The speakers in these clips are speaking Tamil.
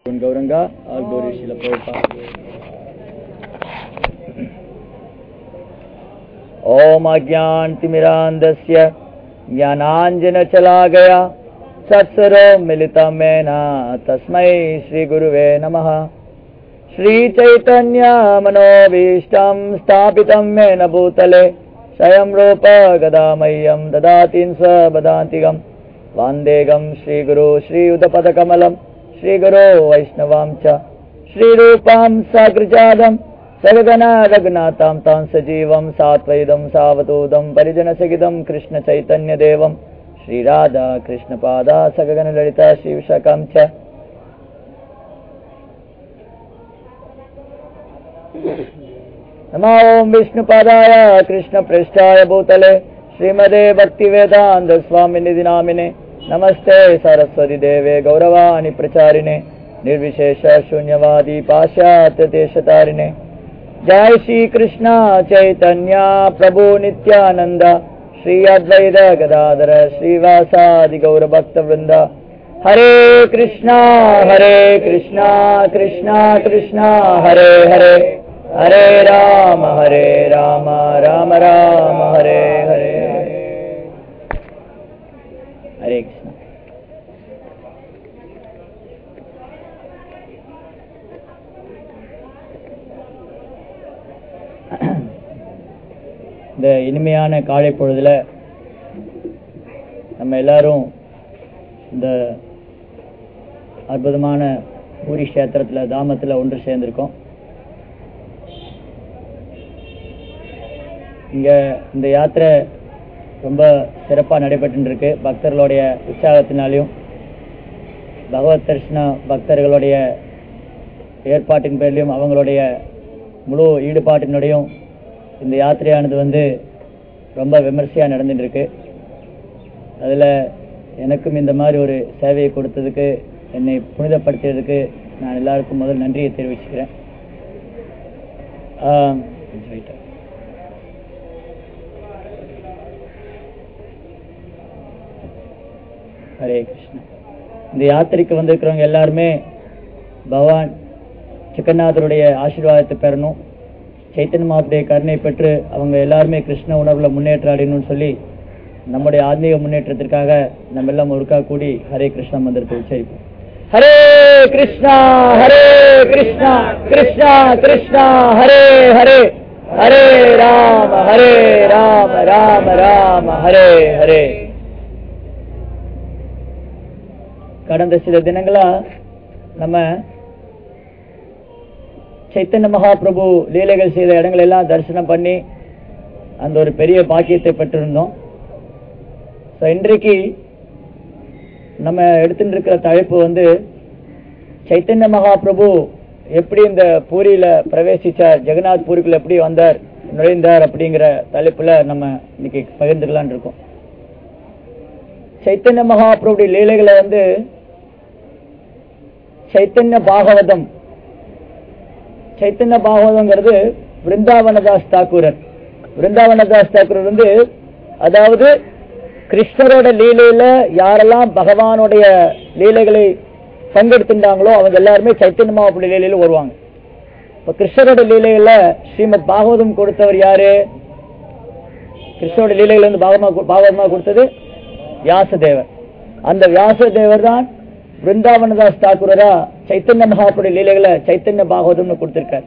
गौरंगा और गौरी शिला प्रभुपाद ओम अज्ञानतिमिरान्धस्य ज्ञानाञ्जनचलागया सत्सरो मिलितं मेन तस्मै श्रीगुरुवे नमः श्रीचैतन्यमनोभीष्टं स्थापितं मेन भूतले स्वयं रूप गदामह्यं ददातिं स वदान्तिकम् वान्देगं श्रीगुरु श्रीयुतपदकमलं श्रीगुरो वैष्णवां च श्रीरूपां साग्रजादं सगगना रघुनाथां तां सजीवं सात्वैदं सावतूदं परिजनसहितं कृष्णचैतन्यदेवं श्रीराधा कृष्णपादा सगगनललिता शिवशकं च नमो ॐ विष्णुपादाय कृष्णपृष्ठाय भूतले श्रीमदे भक्तिवेदान्तस्वामिनिधि नामिने नमस्ते सरस्वती देवे गौरवाणि प्रचारिणे निर्विशेष शून्यवादी पाश्चात्य देशतारिणे जय श्री कृष्ण चैतन्य प्रभु नित्यानंद श्री अद्वैत गदाधर श्रीवासादि गौर भक्त वृंद हरे कृष्णा हरे कृष्णा कृष्णा कृष्णा हरे हरे हरे राम हरे राम राम राम हरे हरे हरे कृष्ण இந்த இனிமையான காலை பொழுதுல நம்ம எல்லாரும் இந்த அற்புதமான பூரி கஷேத்திரத்துல தாமத்துல ஒன்று சேர்ந்திருக்கோம் இங்க இந்த யாத்திரை ரொம்ப சிறப்பாக நடைபெற்று இருக்கு பக்தர்களுடைய உற்சாகத்தினாலையும் பகவத் தரிசன பக்தர்களுடைய ஏற்பாட்டின் பேர்லையும் அவங்களுடைய முழு ஈடுபாட்டினுடையும் இந்த யாத்திரையானது வந்து ரொம்ப விமர்சையாக நடந்துட்டு இருக்கு அதில் எனக்கும் இந்த மாதிரி ஒரு சேவையை கொடுத்ததுக்கு என்னை புனிதப்படுத்தியதுக்கு நான் எல்லாருக்கும் முதல் நன்றியை தெரிவிச்சுக்கிறேன் ஆஹ் கொஞ்சம் wait ஆ. ஹரே கிருஷ்ணா இந்த யாத்திரைக்கு வந்திருக்கிறவங்க எல்லாருமே பகவான் சிக்கநாதருடைய ஆசீர்வாதத்தை பெறணும் சைத்தன்ய மாவுடைய கருணை பெற்று அவங்க எல்லாருமே கிருஷ்ண உணர்வுல முன்னேற்ற அடையணும்னு சொல்லி நம்முடைய ஆன்மீக முன்னேற்றத்திற்காக நம்ம எல்லாம் ஒருக்கா கூடி ஹரே கிருஷ்ணா மந்திரத்தை உச்சரிப்போம் ஹரே கிருஷ்ணா ஹரே கிருஷ்ணா கிருஷ்ணா கிருஷ்ணா ஹரே ஹரே ஹரே ராம ஹரே ராம ராம ராம ஹரே ஹரே கடந்த சில தினங்களா நம்ம சைத்தன்ய மகாபிரபு லீலைகள் செய்த இடங்கள் எல்லாம் தரிசனம் பண்ணி அந்த ஒரு பெரிய பாக்கியத்தை பெற்றிருந்தோம் ஸோ இன்றைக்கு நம்ம எடுத்துட்டு இருக்கிற தலைப்பு வந்து சைத்தன்ய மகாபிரபு எப்படி இந்த பூரியில பிரவேசிச்சார் ஜெகநாத் பூரிக்குள்ள எப்படி வந்தார் நுழைந்தார் அப்படிங்கிற தலைப்புல நம்ம இன்னைக்கு பகிர்ந்துக்கலாம்னு இருக்கோம் சைத்தன்ய மகாபிரபுடைய லீலைகளை வந்து சைத்தன்ய பாகவதம் சைத்தன்ய பாகவதங்கிறது பிருந்தாவனதாஸ் தாக்கூரர் பிருந்தாவனதாஸ் தாக்கூரர் வந்து அதாவது கிருஷ்ணரோட லீலையில யாரெல்லாம் பகவானுடைய லீலைகளை பங்கெடுத்துட்டாங்களோ அவங்க எல்லாருமே சைத்தன்ய மகாபுரி லீலையில வருவாங்க இப்ப கிருஷ்ணரோட லீலையில ஸ்ரீமத் பாகவதம் கொடுத்தவர் யாரு கிருஷ்ணரோட லீலைகள் வந்து பாகமா பாகவதமா கொடுத்தது வியாசதேவர் அந்த வியாசதேவர் தான் பிருந்தாவனதாஸ் தாக்கூரரா சைத்தன்ய மகாபுரி லீலைகளை சைத்தன்ய பாகவதம்னு கொடுத்திருக்கார்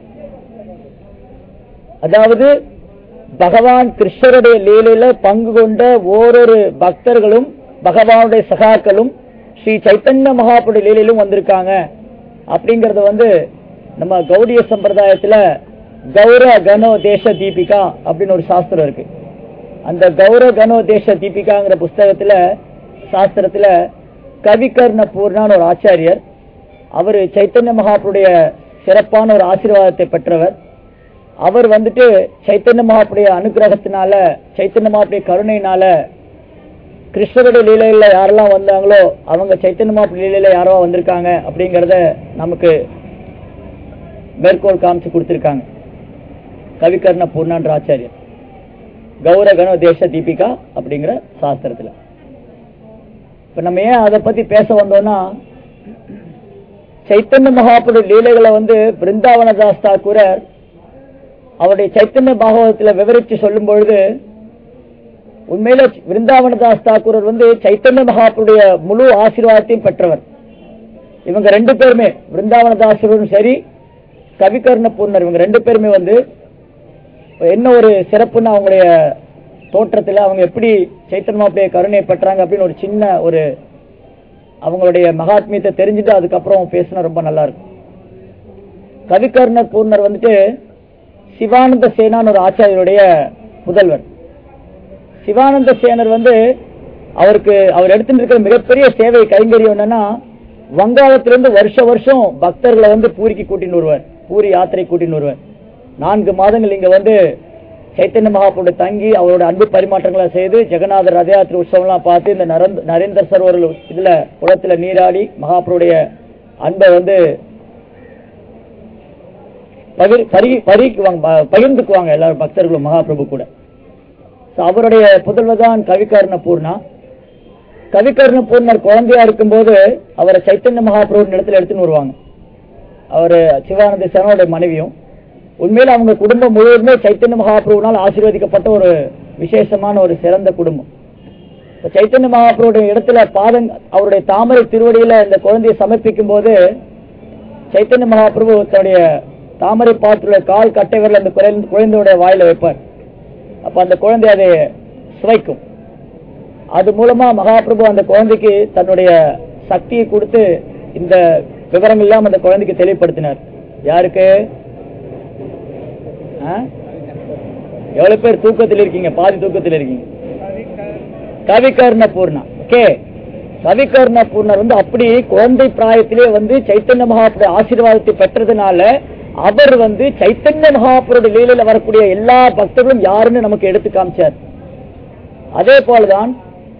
அதாவது பகவான் கிருஷ்ணருடைய லீலையில பங்கு கொண்ட ஓரொரு பக்தர்களும் பகவானுடைய சகாக்களும் ஸ்ரீ சைத்தன்ய மகாபுரி லீலையிலும் வந்திருக்காங்க அப்படிங்கறத வந்து நம்ம கௌடிய சம்பிரதாயத்துல கௌர கனோ தேச தீபிகா அப்படின்னு ஒரு சாஸ்திரம் இருக்கு அந்த கௌர கனோ தேச தீபிகாங்கிற புஸ்தகத்துல சாஸ்திரத்துல கவிகர்ண பூர்ணான்னு ஒரு ஆச்சாரியர் அவர் சைத்தன்ய மகாபுடைய சிறப்பான ஒரு ஆசீர்வாதத்தை பெற்றவர் அவர் வந்துட்டு சைத்தன்ய மகாபுடைய அனுகிரகத்தினால சைத்தன்ய மகாபுடைய கருணையினால கிருஷ்ணருடைய லீலையில யாரெல்லாம் வந்தாங்களோ அவங்க சைத்தன்ய மகாபுரி லீலையில யாரோ வந்திருக்காங்க அப்படிங்கறத நமக்கு மேற்கோள் காமிச்சு கொடுத்திருக்காங்க கவிகர்ண பூர்ணான்ற ஆச்சாரியர் கௌர கண தேச தீபிகா அப்படிங்கிற சாஸ்திரத்துல இப்ப நம்ம ஏன் அதை பத்தி பேச வந்தோம்னா சைத்தன்ய மகாபுரு லீலைகளை வந்து பிருந்தாவன தாஸ் தாக்கூரர் அவருடைய சைத்தன்ய பாகவதத்துல விவரிச்சு சொல்லும் பொழுது உண்மையில விருந்தாவனதாஸ் தாக்கூரர் வந்து சைத்தன்ய மகாபுருடைய முழு ஆசீர்வாதத்தையும் பெற்றவர் இவங்க ரெண்டு பேருமே விருந்தாவனதாசரும் சரி கவிகர்ண பூர்ணர் இவங்க ரெண்டு பேருமே வந்து என்ன ஒரு சிறப்புன்னு அவங்களுடைய தோற்றத்துல அவங்க எப்படி சைத்தன்ய மகாபுடைய கருணையை பெற்றாங்க அப்படின்னு ஒரு சின்ன ஒரு அவங்களுடைய மகாத்மியத்தை தெரிஞ்சுட்டு அதுக்கப்புறம் பேசினா ரொம்ப நல்லா இருக்கும் கவிகர்ணர் பூர்ணர் வந்துட்டு சிவானந்த சேனான்னு ஒரு ஆச்சாரியருடைய புதல்வர் சிவானந்த சேனர் வந்து அவருக்கு அவர் எடுத்துட்டு இருக்கிற மிகப்பெரிய சேவை கைங்கரியம் என்னன்னா வங்காளத்திலிருந்து வருஷ வருஷம் பக்தர்களை வந்து பூரிக்கு கூட்டின்னு வருவார் பூரி யாத்திரை கூட்டின்னு வருவார் நான்கு மாதங்கள் இங்க வந்து சைத்தன்ய மகாபுரோட தங்கி அவரோட அன்பு பரிமாற்றங்களை செய்து ஜெகநாதர் ரத யாத்திரை உற்சவம்லாம் பார்த்து இந்த நரந்த நரேந்தர் சரோவர் இதுல குளத்துல நீராடி மகாபுருடைய அன்பை வந்து பகிர் பரி பறிக்குவாங்க ப- பகிர்ந்துக்குவாங்க எல்லாரும் பக்தர்களும் மகாபிரபு கூட So, அவருடைய புதல்வர் தான் கவிகர்ண பூர்ணா கவிகர்ண பூர்ணர் குழந்தையா இருக்கும்போது அவரை சைத்தன்ய மகாபிரபு இடத்துல எடுத்துன்னு வருவாங்க அவரு சிவானந்த சேனோட மனைவியும் உண்மையில அவங்க குடும்பம் முழுவதுமே சைத்தன்ய மகாபிரபுனால் ஆசீர்வதிக்கப்பட்ட ஒரு விசேஷமான ஒரு சிறந்த குடும்பம் இப்ப சைத்தன்ய மகாபிரபுடைய இடத்துல பாதங் அவருடைய தாமரை திருவடியில இந்த குழந்தையை சமர்ப்பிக்கும் போது சைத்தன்ய மகாபிரபு தன்னுடைய தாமரை பாத்துல கால் கட்டை விரல் அந்த குழந்தை- குழந்தையோட வாயில வைப்பார் அப்ப அந்த குழந்தை அதை சுவைக்கும் அது மூலமா மகாபிரபு அந்த குழந்தைக்கு தன்னுடைய சக்தியை கொடுத்து இந்த விவரங்கள் எல்லாம் அந்த குழந்தைக்கு தெளிவுபடுத்தினார் யாருக்கு ஆ? எவ்வளவு பேர் தூக்கத்தில் இருக்கீங்க பாதி தூக்கத்தில் இருக்கீங்க கவிகர்ண பூர்ணா ஓகே கவிகர்ண பூர்ணர் வந்து அப்படி குழந்தை பிராயத்திலே வந்து சைத்தன்ய மகாபுர ஆசீர்வாதத்தை பெற்றதுனால அவர் வந்து சைத்தன்ய மகாபுரோட லீலையில வரக்கூடிய எல்லா பக்தர்களும் யாருன்னு நமக்கு எடுத்து காமிச்சார் அதே போலதான்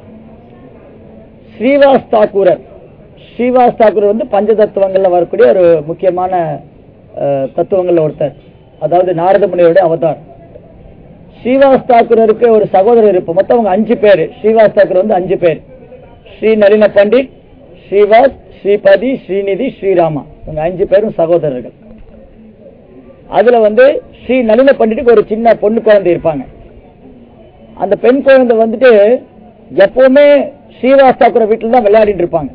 ஸ்ரீவாஸ் தாக்கூரர் ஸ்ரீவாஸ் தாக்கூரர் வந்து பஞ்ச தத்துவங்கள்ல வரக்கூடிய ஒரு முக்கியமான அஹ், தத்துவங்கள்ல ஒருத்தர் அதாவது நாரத முனிவருடைய அவதார் ஸ்ரீவாஸ் தாக்கூரருக்கு ஒரு சகோதரர் இருப்பு மொத்தம் அவங்க அஞ்சு பேர் ஸ்ரீவாஸ் தாக்கூர் வந்து அஞ்சு பேர் ஸ்ரீ நளின பண்டிட் ஸ்ரீவாஸ் ஸ்ரீபதி ஸ்ரீநிதி ஸ்ரீராமா இவங்க அஞ்சு பேரும் சகோதரர்கள் அதுல வந்து ஸ்ரீ நளின பண்டிட்டுக்கு ஒரு சின்ன பொண்ணு குழந்தை இருப்பாங்க அந்த பெண் குழந்தை வந்துட்டு எப்பவுமே ஸ்ரீவாஸ் தாக்கூர் வீட்டுல தான் விளையாடிட்டு இருப்பாங்க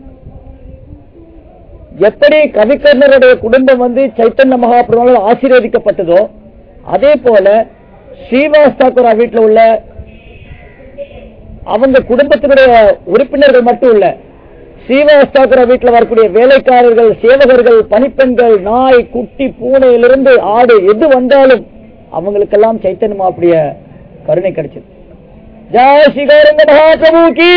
எப்படி கவிக்கர்ணருடைய குடும்பம் வந்து சைத்தன்ய மகாபிரபுவால் ஆசீர்வதிக்கப்பட்டதோ அதே போல ஸ்ரீவாஸ் தாக்கூரா வீட்டுல உள்ள அவங்க குடும்பத்தினுடைய உறுப்பினர்கள் மட்டும் இல்ல ஸ்ரீவாஸ் தாக்கூரா வீட்டுல வரக்கூடிய வேலைக்காரர்கள் சேவகர்கள் பணிப்பெண்கள் நாய் குட்டி பூனையிலிருந்து ஆடு எது வந்தாலும் அவங்களுக்கெல்லாம் சைத்தன்ய மகாபுடைய கருணை கிடைச்சது ஜெய் ஸ்ரீ கௌரங்க மகாபிரபு கி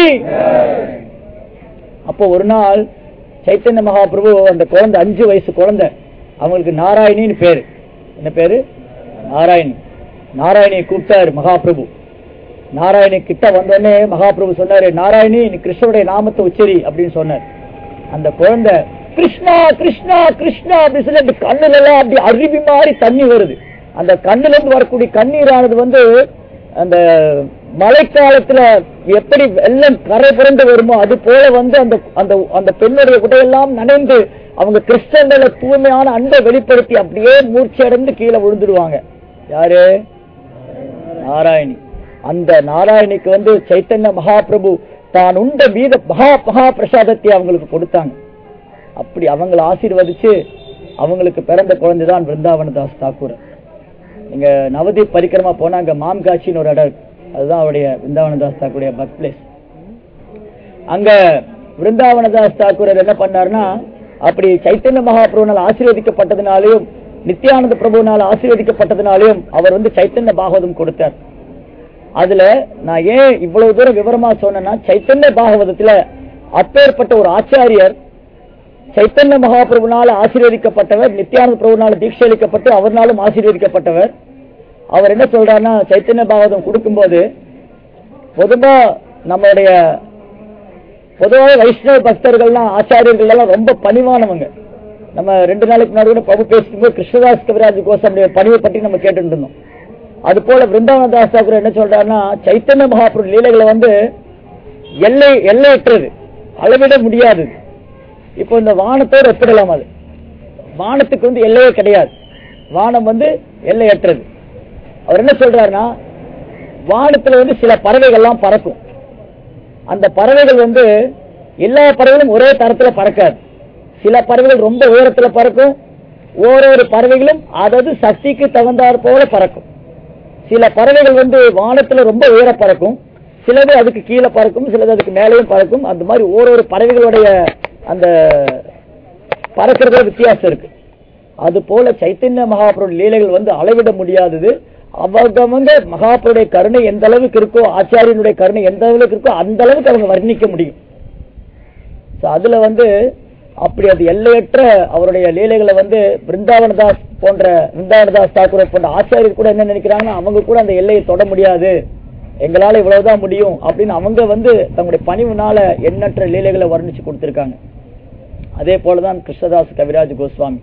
அப்போ ஒரு நாள் சைத்தன்ய மகாபிரபு அந்த குழந்தை அஞ்சு வயசு குழந்தை அவங்களுக்கு நாராயணின்னு பேரு என்ன பேரு நாராயணி நாராயணியை கூப்பிட்டாரு மகாபிரபு நாராயணி கிட்ட வந்தோடனே மகாபிரபு சொன்னாரு நாராயணி நீ கிருஷ்ணனுடைய நாமத்தை உச்சரி அப்படின்னு சொன்னார் அந்த குழந்தை கிருஷ்ணா கிருஷ்ணா கிருஷ்ணா அப்படின்னு சொல்லி அப்படி கண்ணுல எல்லாம் அப்படி அருவி மாதிரி தண்ணி வருது அந்த கண்ணுல இருந்து வரக்கூடிய கண்ணீரானது வந்து அந்த மழைக்காலத்துல எப்படி வெள்ளம் கரை புரண்டு வருமோ அது போல வந்து அந்த அந்த அந்த பெண்ணுடைய உடையெல்லாம் நனைந்து அவங்க கிறிஸ்தவங்கள தூய்மையான அன்பை வெளிப்படுத்தி அப்படியே மூர்ச்சி அடைந்து கீழே விழுந்துடுவாங்க யாரு நாராயணி அந்த நாராயணிக்கு வந்து சைத்தன்ய மகாபிரபு தான் உண்ட மீத மகா மகா பிரசாதத்தை அவங்களுக்கு கொடுத்தாங்க அப்படி அவங்களை ஆசீர்வதிச்சு அவங்களுக்கு பிறந்த குழந்தைதான் பிருந்தாவன தாஸ் தாக்கூர் நீங்க நவதீப் பரிக்கிரமா போனா அங்க மாம்காட்சின்னு ஒரு இடம் இருக்கு அதுதான் அவருடைய பிருந்தாவனதாஸ் தாக்கூருடைய பர்த் பிளேஸ் அங்க பிருந்தாவனதாஸ் தாக்கூரர் என்ன பண்ணாருன்னா அப்படி சைத்தன்ய மகாபிரபுனால் ஆசீர்வதிக்கப்பட்டதுனாலையும் நித்யானந்த பிரபுனால் ஆசீர்வதிக்கப்பட்டதுனாலையும் அவர் வந்து சைத்தன்ய பாகவதம் கொடுத்தார் அதுல நான் ஏன் இவ்வளவு தூரம் விவரமா சொன்னேன்னா சைத்தன்ய பாகவதத்துல அப்பேற்பட்ட ஒரு ஆச்சாரியர் சைத்தன்ய மகாபிரபுனால ஆசீர்வதிக்கப்பட்டவர் நித்யானந்த பிரபுனால தீட்சை அளிக்கப்பட்டு அவர்னாலும் ஆசீர்வதிக்கப்பட்டவர் அவர் என்ன சொல்றாருன்னா சைத்தன்ய பாகவதம் கொடுக்கும்போது பொதுவா நம்மளுடைய பொதுவாக வைஷ்ணவ பக்தர்கள்லாம் ஆச்சாரியர்கள் எல்லாம் ரொம்ப பணிவானவங்க நம்ம ரெண்டு நாளைக்கு முன்னாடி கூட பிரபு பேசும்போது கிருஷ்ணதாஸ் கவிராஜ் கோசமுடைய பணிவை பற்றி நம்ம கேட்டுட்டு இருந்தோம் அது போல பிருந்தாவன தாஸ் தாக்கூர் என்ன சொல்றாருன்னா சைத்தன்ய மகாபுரு லீலைகளை வந்து எல்லை எல்லையற்றது அளவிட முடியாது இப்போ இந்த வானத்தோடு ஒப்பிடலாம் அது வானத்துக்கு வந்து எல்லையே கிடையாது வானம் வந்து எல்லையற்றது அவர் என்ன சொல்றாருன்னா வானத்துல வந்து சில பறவைகள்லாம் பறக்கும் அந்த பறவைகள் வந்து எல்லா பறவைகளும் ஒரே தரத்துல பறக்காது சில பறவைகள் ரொம்ப உயரத்துல பறக்கும் ஓரொரு பறவைகளும் அதது சக்திக்கு தகுந்தாற் போல பறக்கும் சில பறவைகள் வந்து வானத்துல ரொம்ப உயர பறக்கும் சிலது அதுக்கு கீழே பறக்கும் சிலது அதுக்கு மேலேயும் பறக்கும் அந்த மாதிரி ஓரொரு பறவைகளுடைய அந்த பறக்கிறதுல வித்தியாசம் இருக்கு அது போல சைத்தன்ய மகாபுருடைய லீலைகள் வந்து அளவிட முடியாதது அவங்க வந்து மகாபுருடைய கருணை எந்த அளவுக்கு இருக்கோ ஆச்சாரியனுடைய கருணை எந்த அளவுக்கு இருக்கோ அந்த அளவுக்கு அவங்க வர்ணிக்க முடியும் So, அதுல வந்து அப்படி அது எல்லையற்ற அவருடைய லீலைகளை வந்து பிருந்தாவனதாஸ் போன்ற பிருந்தாவனதாஸ் தாக்கூர் போன்ற ஆச்சாரியர் கூட என்ன நினைக்கிறாங்கன்னா அவங்க கூட அந்த எல்லையை தொட முடியாது எங்களால இவ்வளவுதான் முடியும் அப்படின்னு அவங்க வந்து தங்களுடைய பணிவுனால எண்ணற்ற லீலைகளை வர்ணிச்சு கொடுத்திருக்காங்க அதே போலதான் கிருஷ்ணதாஸ் கவிராஜ் கோஸ்வாமி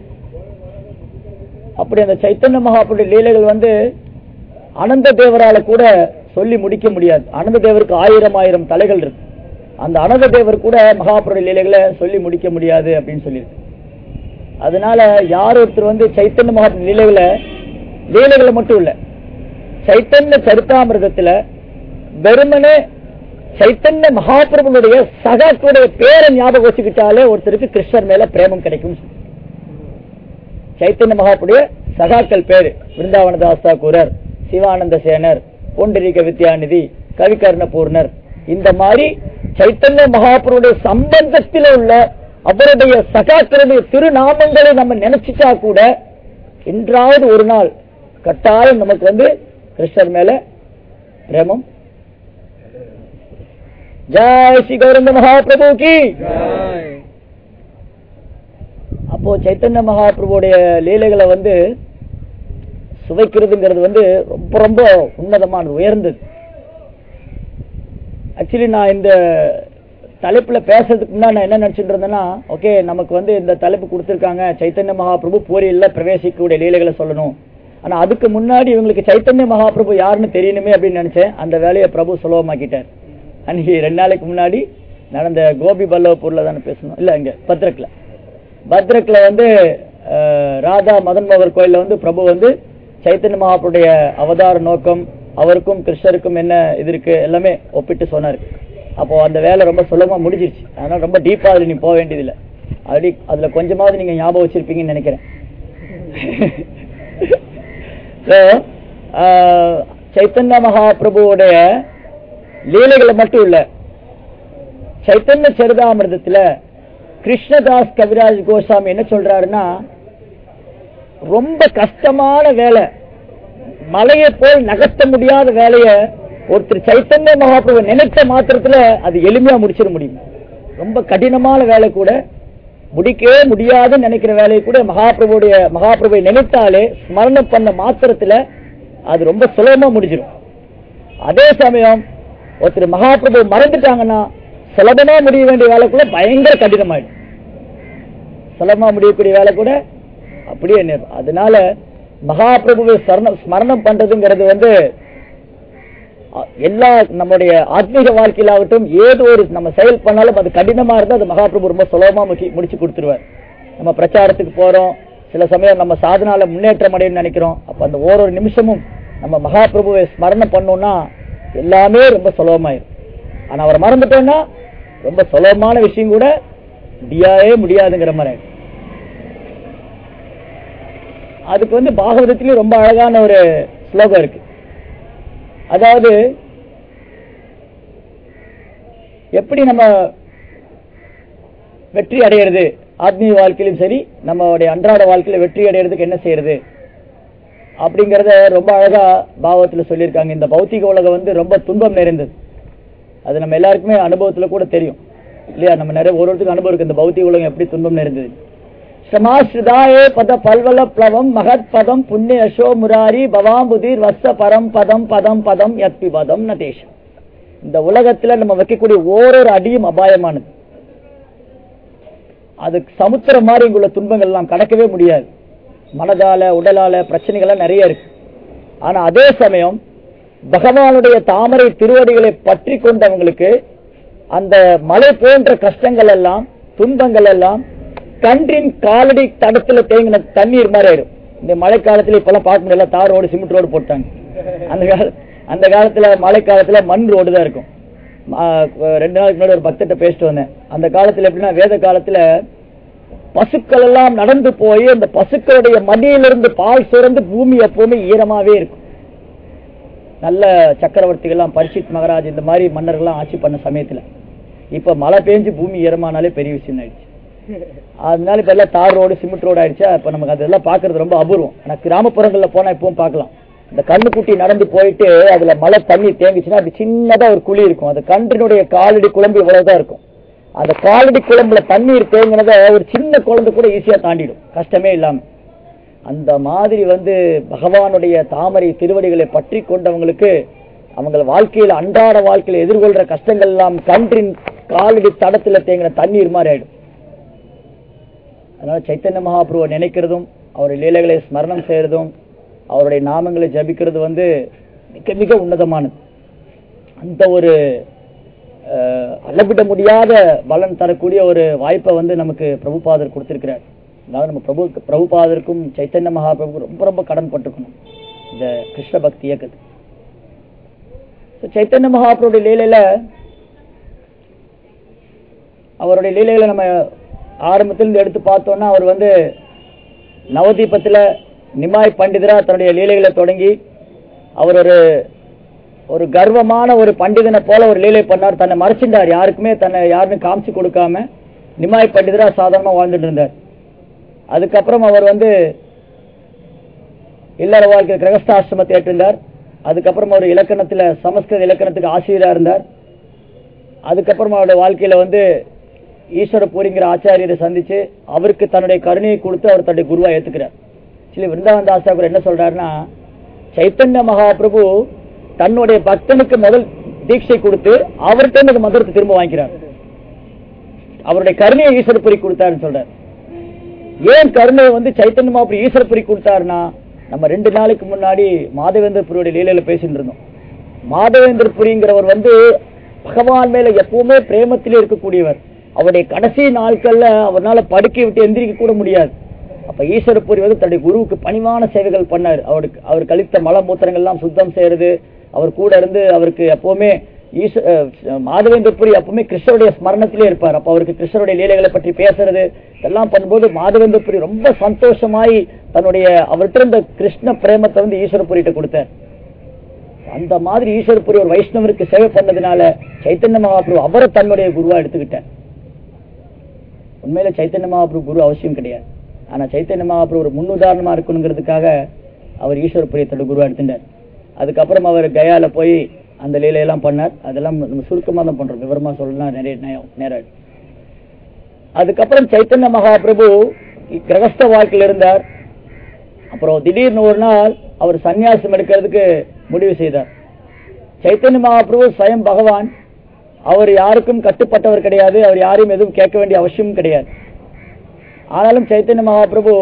அப்படி அந்த சைத்தன்ய மகாபுருடைய லீலைகள் வந்து அனந்த தேவரால கூட சொல்லி முடிக்க முடியாது அனந்த தேவருக்கு ஆயிரம் ஆயிரம் தலைகள் இருக்கு அந்த அனந்த தேவர் கூட மகாபுருடைய லீலைகளை சொல்லி முடிக்க முடியாது அப்படின்னு சொல்லியிருக்கு அதனால யார் ஒருத்தர் வந்து சைத்தன்ய மகாபுருடைய லீலைகளை லீலைகளை மட்டும் இல்ல சைத்தன்ய சரித்தாமிரதத்துல வெறுமனே சைத்தன்ய மகாபிரபுனுடைய சகாக்களுடைய பேரை ஞாபகம் வச்சுக்கிட்டாலே ஒருத்தருக்கு கிருஷ்ணர் மேல பிரேமம் கிடைக்கும் சைத்தன்ய மகாபுடைய சகாக்கள் பேரு விருந்தாவன தாஸ்தாக்கூரர் சிவானந்த சேனர் பொண்டரிக வித்யாநிதி கவிகர்ண பூர்ணர் இந்த மாதிரி சைத்தன்ய மகாபுருடைய சம்பந்தத்தில் உள்ள அவருடைய சகாக்களுடைய திருநாமங்களை நம்ம நினைச்சிட்டா கூட என்றாவது ஒரு நாள் கட்டாயம் நமக்கு வந்து கிருஷ்ணர் மேல பிரேமம் ஜெய் ஸ்ரீ கௌரந்த மகாபிரபு கி அப்போ சைத்தன்ய மகாபிரபுடைய லீலைகளை வந்து சுவைக்கிறதுங்கிறது வந்து ரொம்ப ரொம்ப உன்னதமானது உயர்ந்தது ஆக்சுவலி நான் இந்த தலைப்புல பேசுறதுக்கு முன்னாடி நான் என்ன நினைச்சிட்டு இருந்தேன்னா ஓகே நமக்கு வந்து இந்த தலைப்பு கொடுத்திருக்காங்க சைத்தன்ய மகாபிரபு பூரியில பிரவேசிக்கக்கூடிய லீலைகளை சொல்லணும் ஆனா அதுக்கு முன்னாடி இவங்களுக்கு சைத்தன்ய மகாபிரபு யாருன்னு தெரியணுமே அப்படின்னு நினைச்சேன் அந்த வேலையை பிரபு சுலபமாக்கிட்டார் அன்னைக்கு ரெண்டு நாளைக்கு முன்னாடி நடந்த கோபி பல்லவப்பூர்ல தானே பேசணும் இல்ல இங்க பத்ரக்ல பத்ரக்ல வந்து அஹ், ராதா மதன் மோகர் கோயில்ல வந்து பிரபு வந்து சைத்தன்ய மகாபுடைய அவதார நோக்கம் அவருக்கும் கிருஷ்ணருக்கும் என்ன இது இருக்கு எல்லாமே ஒப்பிட்டு சொன்னாரு அப்போ அந்த வேலை ரொம்ப சுலபமா முடிஞ்சிருச்சு அதனால ரொம்ப டீப்பா அதுல நீ போக வேண்டியதில்லை அப்படி அதுல கொஞ்சமாவது நீங்க ஞாபகம் வச்சிருப்பீங்கன்னு நினைக்கிறேன் So, ஆஹ், சைத்தன்ய மகாபிரபுவோடைய லீலைகளை மட்டும் இல்ல சைத்தன்ய சரிதாமிரதத்துல கிருஷ்ணதாஸ் கவிராஜ் கோசாமி என்ன சொல்றாருன்னா ரொம்ப கஷ்டமான வேலை மலையை போல் நகர்த்த முடியாத வேலைய ஒருத்தர் சைத்தன்ய மகாபிரபு நினைத்த மாத்திரத்துல அது எளிமையா முடிச்சிட முடியும் ரொம்ப கடினமான வேலை கூட முடிக்கவே முடியாதுன்னு நினைக்கிற வேலையை கூட மகாபிரபுடைய மகாபிரபுவை நினைத்தாலே ஸ்மரணம் பண்ண மாத்திரத்துல அது ரொம்ப சுலபமா முடிஞ்சிடும் அதே சமயம் ஒருத்தர் மகாபிரபு மறந்துட்டாங்கன்னா சுலபமா முடிய வேண்டிய வேலை கூட பயங்கர கடினமாயிடும் சுலபமா முடியக்கூடிய வேலை கூட அப்படியே நேரும். அதனால மகாபிரபுவை சரணம் ஸ்மரணம் பண்றதுங்கிறது வந்து அ- எல்லா நம்முடைய ஆத்மீக வாழ்க்கையிலாகட்டும் ஏதோ ஒரு நம்ம செயல் பண்ணாலும் அது கடினமா இருந்தா அது மகாபிரபு ரொம்ப சுலபமா முக்கி- முடிச்சு கொடுத்துருவார் நம்ம பிரச்சாரத்துக்கு போறோம் சில சமயம் நம்ம சாதனால முன்னேற்றம் அடையணும்னு நினைக்கிறோம் அப்ப அந்த ஓரொரு நிமிஷமும் நம்ம மகாபிரபுவை ஸ்மரணம் பண்ணோம்னா எல்லாமே ரொம்ப சுலபமாயிரும் ஆனா அவரை மறந்துட்டோம்னா ரொம்ப சுலபமான விஷயம் கூட முடியாவே முடியாதுங்கிற மாதிரி ஆயிடும். அதுக்கு வந்து பாகவதத்திலயும் ரொம்ப அழகான ஒரு ஸ்லோகம் இருக்கு அதாவது எப்படி நம்ம வெற்றி அடையிறது ஆத்மீக வாழ்க்கையிலும் சரி நம்மளுடைய அன்றாட வாழ்க்கையில வெற்றி அடையிறதுக்கு என்ன செய்யறது அப்படிங்கறத ரொம்ப அழகா பாவத்துல சொல்லியிருக்காங்க இந்த பௌத்திக உலகம் வந்து ரொம்ப துன்பம் நிறைந்தது அது நம்ம எல்லாருக்குமே அனுபவத்துல கூட தெரியும் இல்லையா நம்ம நிறைய ஒரு ஒருத்தருக்கு அனுபவம் இருக்கு இந்த பௌத்திக உலகம் எப்படி துன்பம் நிறைந்தது சமாஸ்ருதாயே பத பல்வல பிளவம் மகத் பதம் புண்ணிய யசோ முராரி பவாம்புதிர் வஸ்த பரம் பதம் பதம் பதம் யத்பி பதம் நதேஷம் இந்த உலகத்துல நம்ம வைக்கக்கூடிய ஓரொரு அடியும் அபாயமானது அது சமுத்திரம் மாதிரி இங்குள்ள துன்பங்கள் எல்லாம் கடக்கவே முடியாது மனதால உடலால பிரச்சனைகள்லாம் நிறைய இருக்கு ஆனா அதே சமயம் பகவானுடைய தாமரை திருவடிகளை பற்றி கொண்டவங்களுக்கு அந்த மலை போன்ற கஷ்டங்கள் எல்லாம் துன்பங்கள் எல்லாம் கன்றின் காலடி தடத்துல தேங்கின தண்ணீர் மாதிரி ஆயிடும் இந்த மழை காலத்துல இப்பெல்லாம் பார்க்க முடியல தார் ரோடு சிமெண்ட் ரோடு போட்டாங்க அந்த கால அந்த காலத்துல மழை காலத்துல மண் ரோடு தான் இருக்கும் ஆ, ரெண்டு நாளைக்கு முன்னாடி ஒரு பக்தர்கிட்ட பேசிட்டு வந்தேன் அந்த காலத்துல எப்படின்னா வேத காலத்துல பசுக்கள் எல்லாம் நடந்து போய் அந்த பசுக்களுடைய மடியிலிருந்து பால் சுரந்து பூமி எப்பவுமே ஈரமாவே இருக்கும் நல்ல சக்கரவர்த்திகள்லாம் பரிசித் மகாராஜ் இந்த மாதிரி மன்னர்கள்லாம் ஆட்சி பண்ண சமயத்துல இப்ப மழை பெஞ்சு பூமி ஈரமானாலே பெரிய விஷயம் ஆயிடுச்சு அதனால இப்ப எல்லாம் தார் ரோடு சிமெண்ட் ரோடு ஆயிடுச்சா இப்ப நமக்கு அதெல்லாம் பாக்குறது ரொம்ப அபூர்வம் ஆனா கிராமப்புறங்கள்ல போனா இப்பவும் பார்க்கலாம் இந்த கண்ணுக்குட்டி நடந்து போயிட்டு அதுல மழை தண்ணி தேங்கிச்சுன்னா அது சின்னதா ஒரு குழி இருக்கும் அது கன்றினுடைய காலடி குழம்பு இவ்வளவுதான் இருக்கும் அந்த காலடி குழம்புல தண்ணீர் தேங்கினதை ஒரு சின்ன குழந்தை கூட ஈஸியா தாண்டிடும் கஷ்டமே இல்லாம அந்த மாதிரி வந்து பகவானுடைய தாமரை திருவடிகளை பற்றி கொண்டவங்களுக்கு அவங்க வாழ்க்கையில அன்றாட வாழ்க்கையில எதிர்கொள்ற கஷ்டங்கள் எல்லாம் கன்றின் காலடி தடத்துல தேங்கின தண்ணீர் மாதிரி ஆயிடும் அதனால சைத்தன்ய மகாபிரபுவை நினைக்கிறதும் அவருடைய லீலைகளை ஸ்மரணம் செய்யறதும் அவருடைய நாமங்களை ஜபிக்கிறது வந்து மிக மிக உன்னதமானது அந்த ஒரு அஹ், அளவிட முடியாத பலன் தரக்கூடிய ஒரு வாய்ப்பை வந்து நமக்கு பிரபுபாதர் கொடுத்திருக்கிறார் அதாவது நம்ம பிரபு பிரபுபாதருக்கும் சைத்தன்ய மகாபிரபுக்கும் ரொம்ப ரொம்ப கடன் பட்டிருக்கணும் இந்த கிருஷ்ண பக்தி இயக்கத்து So, சைத்தன்ய மகாபிரபுடைய லீலையில அவருடைய லீலைகளை நம்ம ஆரம்பத்திலிருந்து எடுத்து பார்த்தோம்னா அவர் வந்து நவதீபத்துல நிமாய் பண்டிதரா தன்னுடைய லீலைகளை தொடங்கி அவர் ஒரு ஒரு கர்வமான ஒரு பண்டிதனை போல ஒரு லீலை பண்ணார் தன்னை மறைச்சிட்டார் யாருக்குமே தன்னை யாருன்னு காமிச்சு கொடுக்காம நிமாய் பண்டிதரா சாதாரணமா வாழ்ந்துட்டு இருந்தார் அதுக்கப்புறம் அவர் வந்து இல்லற வாழ்க்கை கிரகஸ்தாசிரமத்தை ஏற்றிருந்தார் அதுக்கப்புறம் அவர் இலக்கணத்துல சமஸ்கிருத இலக்கணத்துக்கு ஆசிரியரா இருந்தார் அதுக்கப்புறம் அவருடைய வாழ்க்கையில வந்து ஈஸ்வரபூரிங்கிற ஆச்சாரியரை சந்திச்சு அவருக்கு தன்னுடைய கருணையை கொடுத்து அவர் தன்னுடைய குருவா ஏத்துக்கிறார் ஸ்ரீ விருந்தாவன் தாஸ் தாக்கூர் என்ன சொல்றாருன்னா சைத்தன்ய மகாபிரபு தன்னுடைய பக்தனுக்கு முதல் தீட்சை கொடுத்து அவர்கிட்ட இருந்து அந்த மந்திரத்தை திரும்ப வாங்கிக்கிறார் அவருடைய கருணையை ஈஸ்வரபுரி கொடுத்தாருன்னு சொல்றார் ஏன் கருணை வந்து சைத்தன்ய மகாபிரபு ஈஸ்வரபுரி கொடுத்தாருன்னா நம்ம ரெண்டு நாளைக்கு முன்னாடி மாதவேந்திரபுரியோட லீலையில பேசிட்டு இருந்தோம் மாதவேந்திரபுரிங்கிறவர் வந்து பகவான் மேல எப்பவுமே பிரேமத்திலே இருக்கக்கூடியவர் அவருடைய கடைசி நாட்கள்ல அவரால படுக்கை விட்டு எந்திரிக்க கூட முடியாது அப்ப ஈஸ்வரபுரி வந்து தன்னுடைய குருவுக்கு பணிவான சேவைகள் பண்ணார் அவருக்கு அவர் கழித்த மலமூத்திரங்கள் எல்லாம் சுத்தம் செய்யறது அவர் கூட இருந்து அவருக்கு எப்பவுமே ஈஸ்வ அஹ் மாதவேந்திரபுரி எப்பவுமே கிருஷ்ணருடைய ஸ்மரணத்திலே இருப்பார் அப்ப அவருக்கு கிருஷ்ணருடைய லீலைகளை பற்றி பேசுறது இதெல்லாம் பண்ணும்போது மாதவேந்திரபுரி ரொம்ப சந்தோஷமாய் தன்னுடைய அவர்கிட்ட இருந்த கிருஷ்ண பிரேமத்தை வந்து ஈஸ்வரபுரிட்ட கொடுத்தார் அந்த மாதிரி ஈஸ்வரபுரி ஒரு வைஷ்ணவருக்கு சேவை பண்ணதுனால சைத்தன்ய மகாபிரபு அவரை தன்னுடைய குருவா எடுத்துக்கிட்டார் உண்மையில சைத்தன்ய மகாபிரபு குரு அவசியம் கிடையாது ஆனா சைத்தன்ய மகாபிரபு ஒரு முன்னுதாரணமா இருக்கணுங்கிறதுக்காக அவர் ஈஸ்வரபுரியை தன்னுடைய குருவா எடுத்துட்டார் அதுக்கப்புறம் அவர் கயால போய் அந்த லீலையெல்லாம் பண்ணார் அதெல்லாம் நம்ம சுருக்கமா தான் பண்றோம் விவரமா சொல்லலாம் நிறைய நேரம் நேரம் ஆயிடும். அதுக்கப்புறம் சைத்தன்ய மகாபிரபு கிரகஸ்த வாழ்க்கையில் இருந்தார் அப்புறம் திடீர்னு ஒரு நாள் அவர் சந்நியாசம் எடுக்கிறதுக்கு முடிவு செய்தார் சைத்தன்ய மகாபிரபு ஸ்வயம் பகவான் அவர் யாருக்கும் கட்டுப்பட்டவர் கிடையாது அவர் யாரையும் எதுவும் கேட்க வேண்டிய அவசியமும் கிடையாது ஆனாலும் சைத்தன்ய மகாபிரபு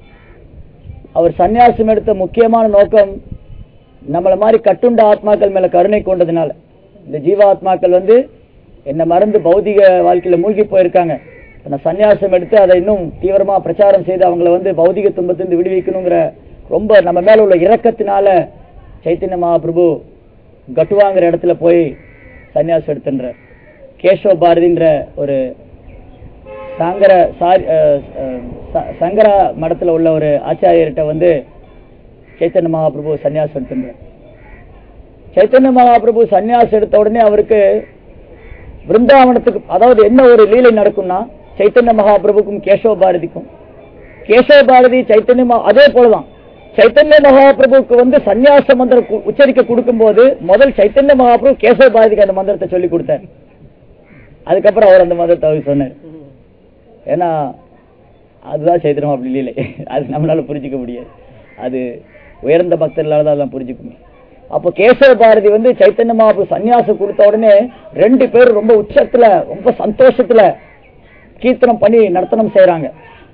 அவர் சந்நியாசம் எடுத்த முக்கியமான நோக்கம் நம்மள மாதிரி கட்டுண்ட ஆத்மாக்கள் மேல கருணை கொண்டதுனால இந்த ஜீவாத்மாக்கள் வந்து என்ன மறந்து பௌதிக வாழ்க்கையில மூழ்கி போயிருக்காங்க இப்ப நான் சன்னியாசம் எடுத்து அதை இன்னும் தீவிரமா பிரச்சாரம் செய்து அவங்கள வந்து பௌதிக துன்பத்திலிருந்து விடுவிக்கணுங்கிற ரொம்ப நம்ம மேல உள்ள இரக்கத்தினால சைத்தன்ய மகாபிரபு கட்டுவாங்கிற இடத்துல போய் சன்னியாசம் எடுத்துன்ற கேசவ பாரதின்ற ஒரு சங்கர சாரி அஹ், அஹ், ச- சங்கர மடத்துல உள்ள ஒரு ஆச்சாரியர்கிட்ட வந்து சைத்தன்ய மகாபிரபு சன்னியாசம் எடுத்துன்றார் சைத்தன்ய மகாபிரபு சன்னியாசம் எடுத்த உடனே அவருக்கு பிருந்தாவனத்துக்கு அதாவது என்ன ஒரு லீலை நடக்கும்னா சைத்தன்ய மகாபிரபுக்கும் கேசவ பாரதிக்கும் கேசவ பாரதி சைத்தன்ய மகா- அதே போலதான் சைத்தன்ய மகாபிரபுக்கு வந்து சன்னியாச மந்திரம் கு- உச்சரிக்க கொடுக்கும்போது முதல் சைத்தன்ய மகாபிரபு கேசவ பாரதிக்கு அந்த மந்திரத்தை சொல்லி கொடுத்தார் அதுக்கப்புறம் அவர் அந்த மந்திரத்தை அவர் சொன்னார் ஏன்னா அதுதான் சைத்தன்ய மகாபிரபு லீலை அது நம்மளால புரிஞ்சுக்க முடியாது அது உயர்ந்த பக்தர்களால தான் அதெல்லாம் புரிஞ்சுக்க முடியும் அப்போ கேசவ பாரதி வந்து சைத்தன்ய மகாபிரபு சன்னியாசம் கொடுத்த உடனே ரெண்டு பேரும் ரொம்ப உச்சத்துல ரொம்ப சந்தோஷத்துல கீர்த்தனம் பண்ணி நர்த்தனம் செய்யறாங்க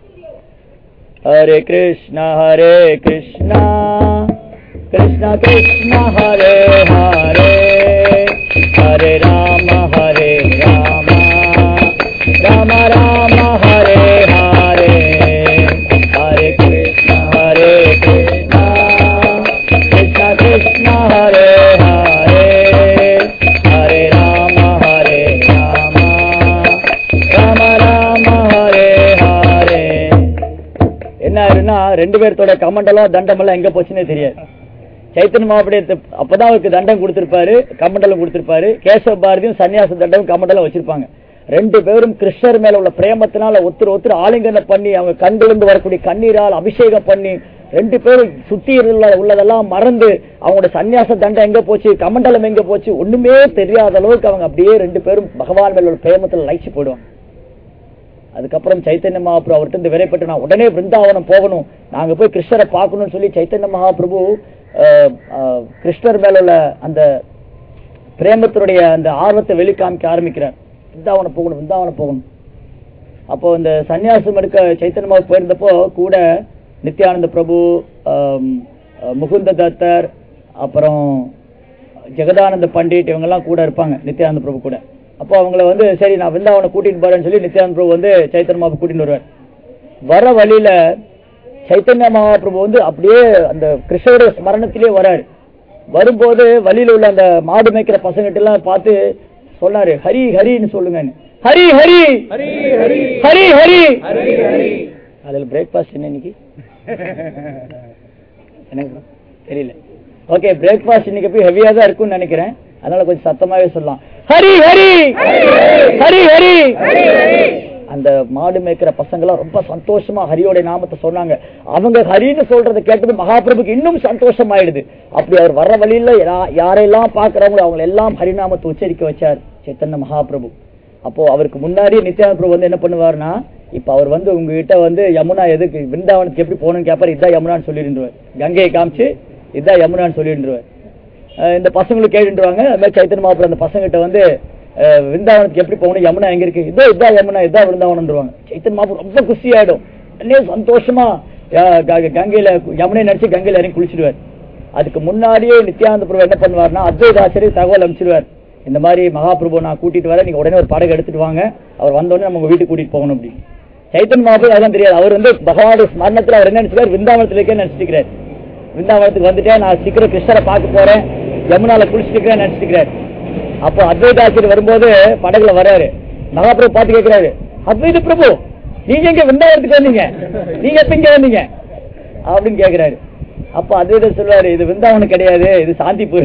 ஹரே கிருஷ்ணா ஹரே கிருஷ்ணா கிருஷ்ணா கிருஷ்ணா ஹரே ஹரே ஹரே ராம ஹரே ராம ராம ராம ஹரே ஹரே என்ன ஆயிருன்னா ரெண்டு பேர்த்தோட கமண்டலம் தண்டமெல்லாம் எங்க போச்சுன்னே தெரியாது சைத்தன்ய மகாபுடைய அப்பதான் அவருக்கு தண்டம் கொடுத்திருப்பாரு கமண்டலம் கொடுத்திருப்பாரு கேசவ பாரதியும் சன்னியாச தண்டம் கமண்டலம் வச்சிருப்பாங்க ரெண்டு பேரும் கிருஷ்ணர் மேல உள்ள பிரேமத்தினால ஒருத்தர் ஒருத்தர் ஆலிங்கனம் பண்ணி அவங்க கண்களிலிருந்து வரக்கூடிய கண்ணீரால் அபிஷேகம் பண்ணி ரெண்டு பேரும் சுத்தி உள்ள- உள்ளதெல்லாம் மறந்து அவங்களோட சன்னியாச தண்டம் எங்க போச்சு கமண்டலம் எங்க போச்சு ஒண்ணுமே தெரியாத அளவுக்கு அவங்க அப்படியே ரெண்டு பேரும் பகவான் மேல உள்ள பிரேமத்துல லயிச்சு போயிடுவாங்க அதுக்கப்புறம் சைத்தன்ய மகாபிரபு அவர்கிட்ட இருந்து விரைப்பட்டு நான் உடனே பிருந்தாவனம் போகணும் நாங்க போய் கிருஷ்ணரை பார்க்கணும்னு சொல்லி சைத்தன்ய மகாபிரபு அஹ், அஹ், கிருஷ்ணர் மேல உள்ள அந்த பிரேமத்தினுடைய அந்த ஆர்வத்தை வெளிக்காமிக்க ஆரம்பிக்கிறார் பிருந்தாவனம் போகணும் பிருந்தாவனம் போகணும் அப்போ இந்த சன்னியாசம் எடுக்க சைத்தன்ய மகா போயிருந்தப்போ கூட நித்யானந்த பிரபு ஆம், அஹ், முகுந்த தத்தர் அப்புறம் ஜெகதானந்த பண்டிட் இவங்கெல்லாம் கூட இருப்பாங்க நித்யானந்த பிரபு கூட அப்போ அவங்கள வந்து சரி நான் விருந்தாவனை கூட்டிட்டு போறேன்னு சொல்லி நித்யானந்த பிரபு வந்து சைத்தன்ய மகாபு கூட்டிட்டு வருவார் வர வழியில சைத்தன்ய மகாபிரபு வந்து அப்படியே அந்த கிருஷ்ணருடைய ஸ்மரணத்திலே வராரு வரும்போது வழியில உள்ள அந்த மாடு மேய்க்கிற பசங்கிட்ட எல்லாம் பார்த்து சொன்னாரு ஹரி ஹரின்னு சொல்லுங்கன்னு ஹரி ஹரி ஹரி ஹரி அதுல பிரேக்ஃபாஸ்ட் என்ன இன்னைக்கு எனக்கு தெரியல ஓகே பிரேக்ஃபாஸ்ட் இன்னைக்கு போய் ஹெவியா தான் இருக்கும்னு நினைக்கிறேன் அதனால கொஞ்சம் சத்தமாவே சொல்லலாம் ஹரி ஹரி ஹரி ஹரி அந்த மாடு மேய்க்கிற பசங்க எல்லாம் ரொம்ப சந்தோஷமா ஹரியோட நாமத்தை சொன்னாங்க அவங்க ஹரின்னு சொல்றதை கேட்டது மகாபிரபுக்கு இன்னும் சந்தோஷம் ஆயிடுது அப்படி அவர் வர்ற வழியில யா- யாரெல்லாம் பாக்குறவங்களோ அவங்க எல்லாம் ஹரிநாமத்தை உச்சரிக்க வச்சார் சைத்தன்ய மகாபிரபு அப்போ அவருக்கு முன்னாடி நித்யானந்த பிரபு வந்து என்ன பண்ணுவாருன்னா இப்ப அவர் வந்து உங்ககிட்ட வந்து யமுனா எதுக்கு பிருந்தாவனத்துக்கு எப்படி போகணும்னு கேட்பாரு இதான் யமுனான்னு சொல்லிடுவார் கங்கையை காமிச்சு இதான் யமுனான்னு சொல்லிடுவார் அஹ் இந்த பசங்களுக்கு கேட்டுருவாங்க அது மாதிரி சைத்தன்ய மகாபுரம் அந்த பசங்கிட்ட வந்து அஹ், விருந்தாவனத்துக்கு எப்படி போகணும் யமுனா எங்க இருக்கு இதோ இதான் யமுனா இதான் விருந்தாவனம்ன்றவாங்க சைத்தன்ய மகாபுரம் ரொம்ப குஷி ஆயிடும் உடனே சந்தோஷமா அஹ், க- கங்கையில யமுனை நினைச்சு கங்கையில இறங்கி குளிச்சிடுவார் அதுக்கு முன்னாடியே நித்யானந்த பிரபு என்ன பண்ணுவார்னா அத்வைதாச்சரி தகவல் அனுப்பிச்சிடுவார் இந்த மாதிரி மகாபிரபு நான் கூட்டிட்டு வரேன் நீங்க உடனே ஒரு படகு எடுத்துட்டு வாங்க அவர் வந்த உடனே நம்ம உங்க வீட்டுக்கு கூட்டிட்டு போகணும் அப்படி சைத்தன் மகாபிரபு அதெல்லாம் தெரியாது அவர் வந்து பகவானுடைய ஸ்மரணத்துல அவர் என்ன நினைச்சுக்கார் விருந்தாவனத்துல இருக்கே நினைச்சிருக்கிறார் விருந்தாவனத்துக்கு வந்துட்டேன் நான் சீக்கிரம் கிருஷ்ணரை பார்க்க போறேன் யமுனால குளிச்சுட்டு இருக்கிறேன் நினைச்சிருக்கிறார் அப்போ அத்வைதாச்சர் வரும்போது படகுல வராரு மகாபிரபு பார்த்து கேட்கிறாரு அத்வைத பிரபு நீங்க எங்க விருந்தாவனத்துக்கு வந்தீங்க நீங்க எப்ப இங்க வந்தீங்க அப்படின்னு கேக்குறாரு அப்ப அத்வைதர் சொல்றாரு இது விருந்தாவனம் கிடையாது இது சாந்திபூர்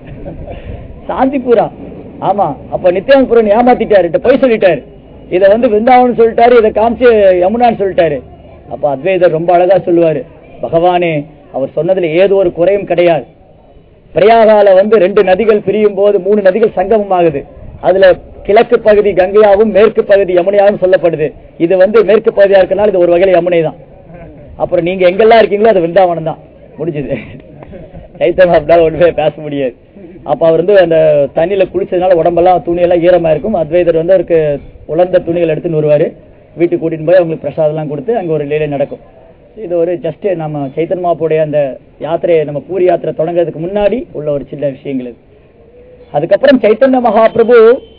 சாந்திபூரா ஆமா அப்ப நித்யானந்தபுரம் ஏமாத்திட்டாரு இத பொய் சொல்லிட்டாரு இத வந்து விருந்தாவனம் சொல்லிட்டாரு இத காமிச்சு யமுனான்னு சொல்லிட்டாரு அப்ப அத்வைதர் ரொம்ப அழகா சொல்லுவாரு பகவானே அவர் சொன்னதுல ஏதோ ஒரு குறையும் கிடையாது பிரயாகால வந்து ரெண்டு நதிகள் பிரியும் போது மூணு நதிகள் சங்கமம் ஆகுது அதுல கிழக்கு பகுதி கங்கையாவும் மேற்கு பகுதி யமுனையாவும் சொல்லப்படுது இது வந்து மேற்கு பகுதியா இருக்கனால இது ஒரு வகையில யமுனை தான் அப்புறம் நீங்க எங்கெல்லாம் இருக்கீங்களோ அது விருந்தாவனம் தான் முடிஞ்சது சைத்தன்யா அப்படினால ஒண்ணுமே பேச முடியாது அப்ப அவர் வந்து அந்த தண்ணியில குளிச்சதுனால உடம்பெல்லாம் துணியெல்லாம் ஈரமா இருக்கும் அத்வைதர் வந்து அவருக்கு உலர்ந்த துணிகள் எடுத்துன்னு வருவாரு வீட்டுக்கு கூட்டிட்டு போய் அவங்களுக்கு பிரசாதம் எல்லாம் கொடுத்து அங்க ஒரு லீலை நடக்கும் இது ஒரு ஜஸ்ட் நம்ம சைத்தன் மாப்புடைய அந்த யாத்திரையை நம்ம பூரி யாத்திரை தொடங்குறதுக்கு முன்னாடி உள்ள ஒரு சின்ன விஷயங்கள் இது அதுக்கப்புறம் சைத்தன்ய மகாபிரபு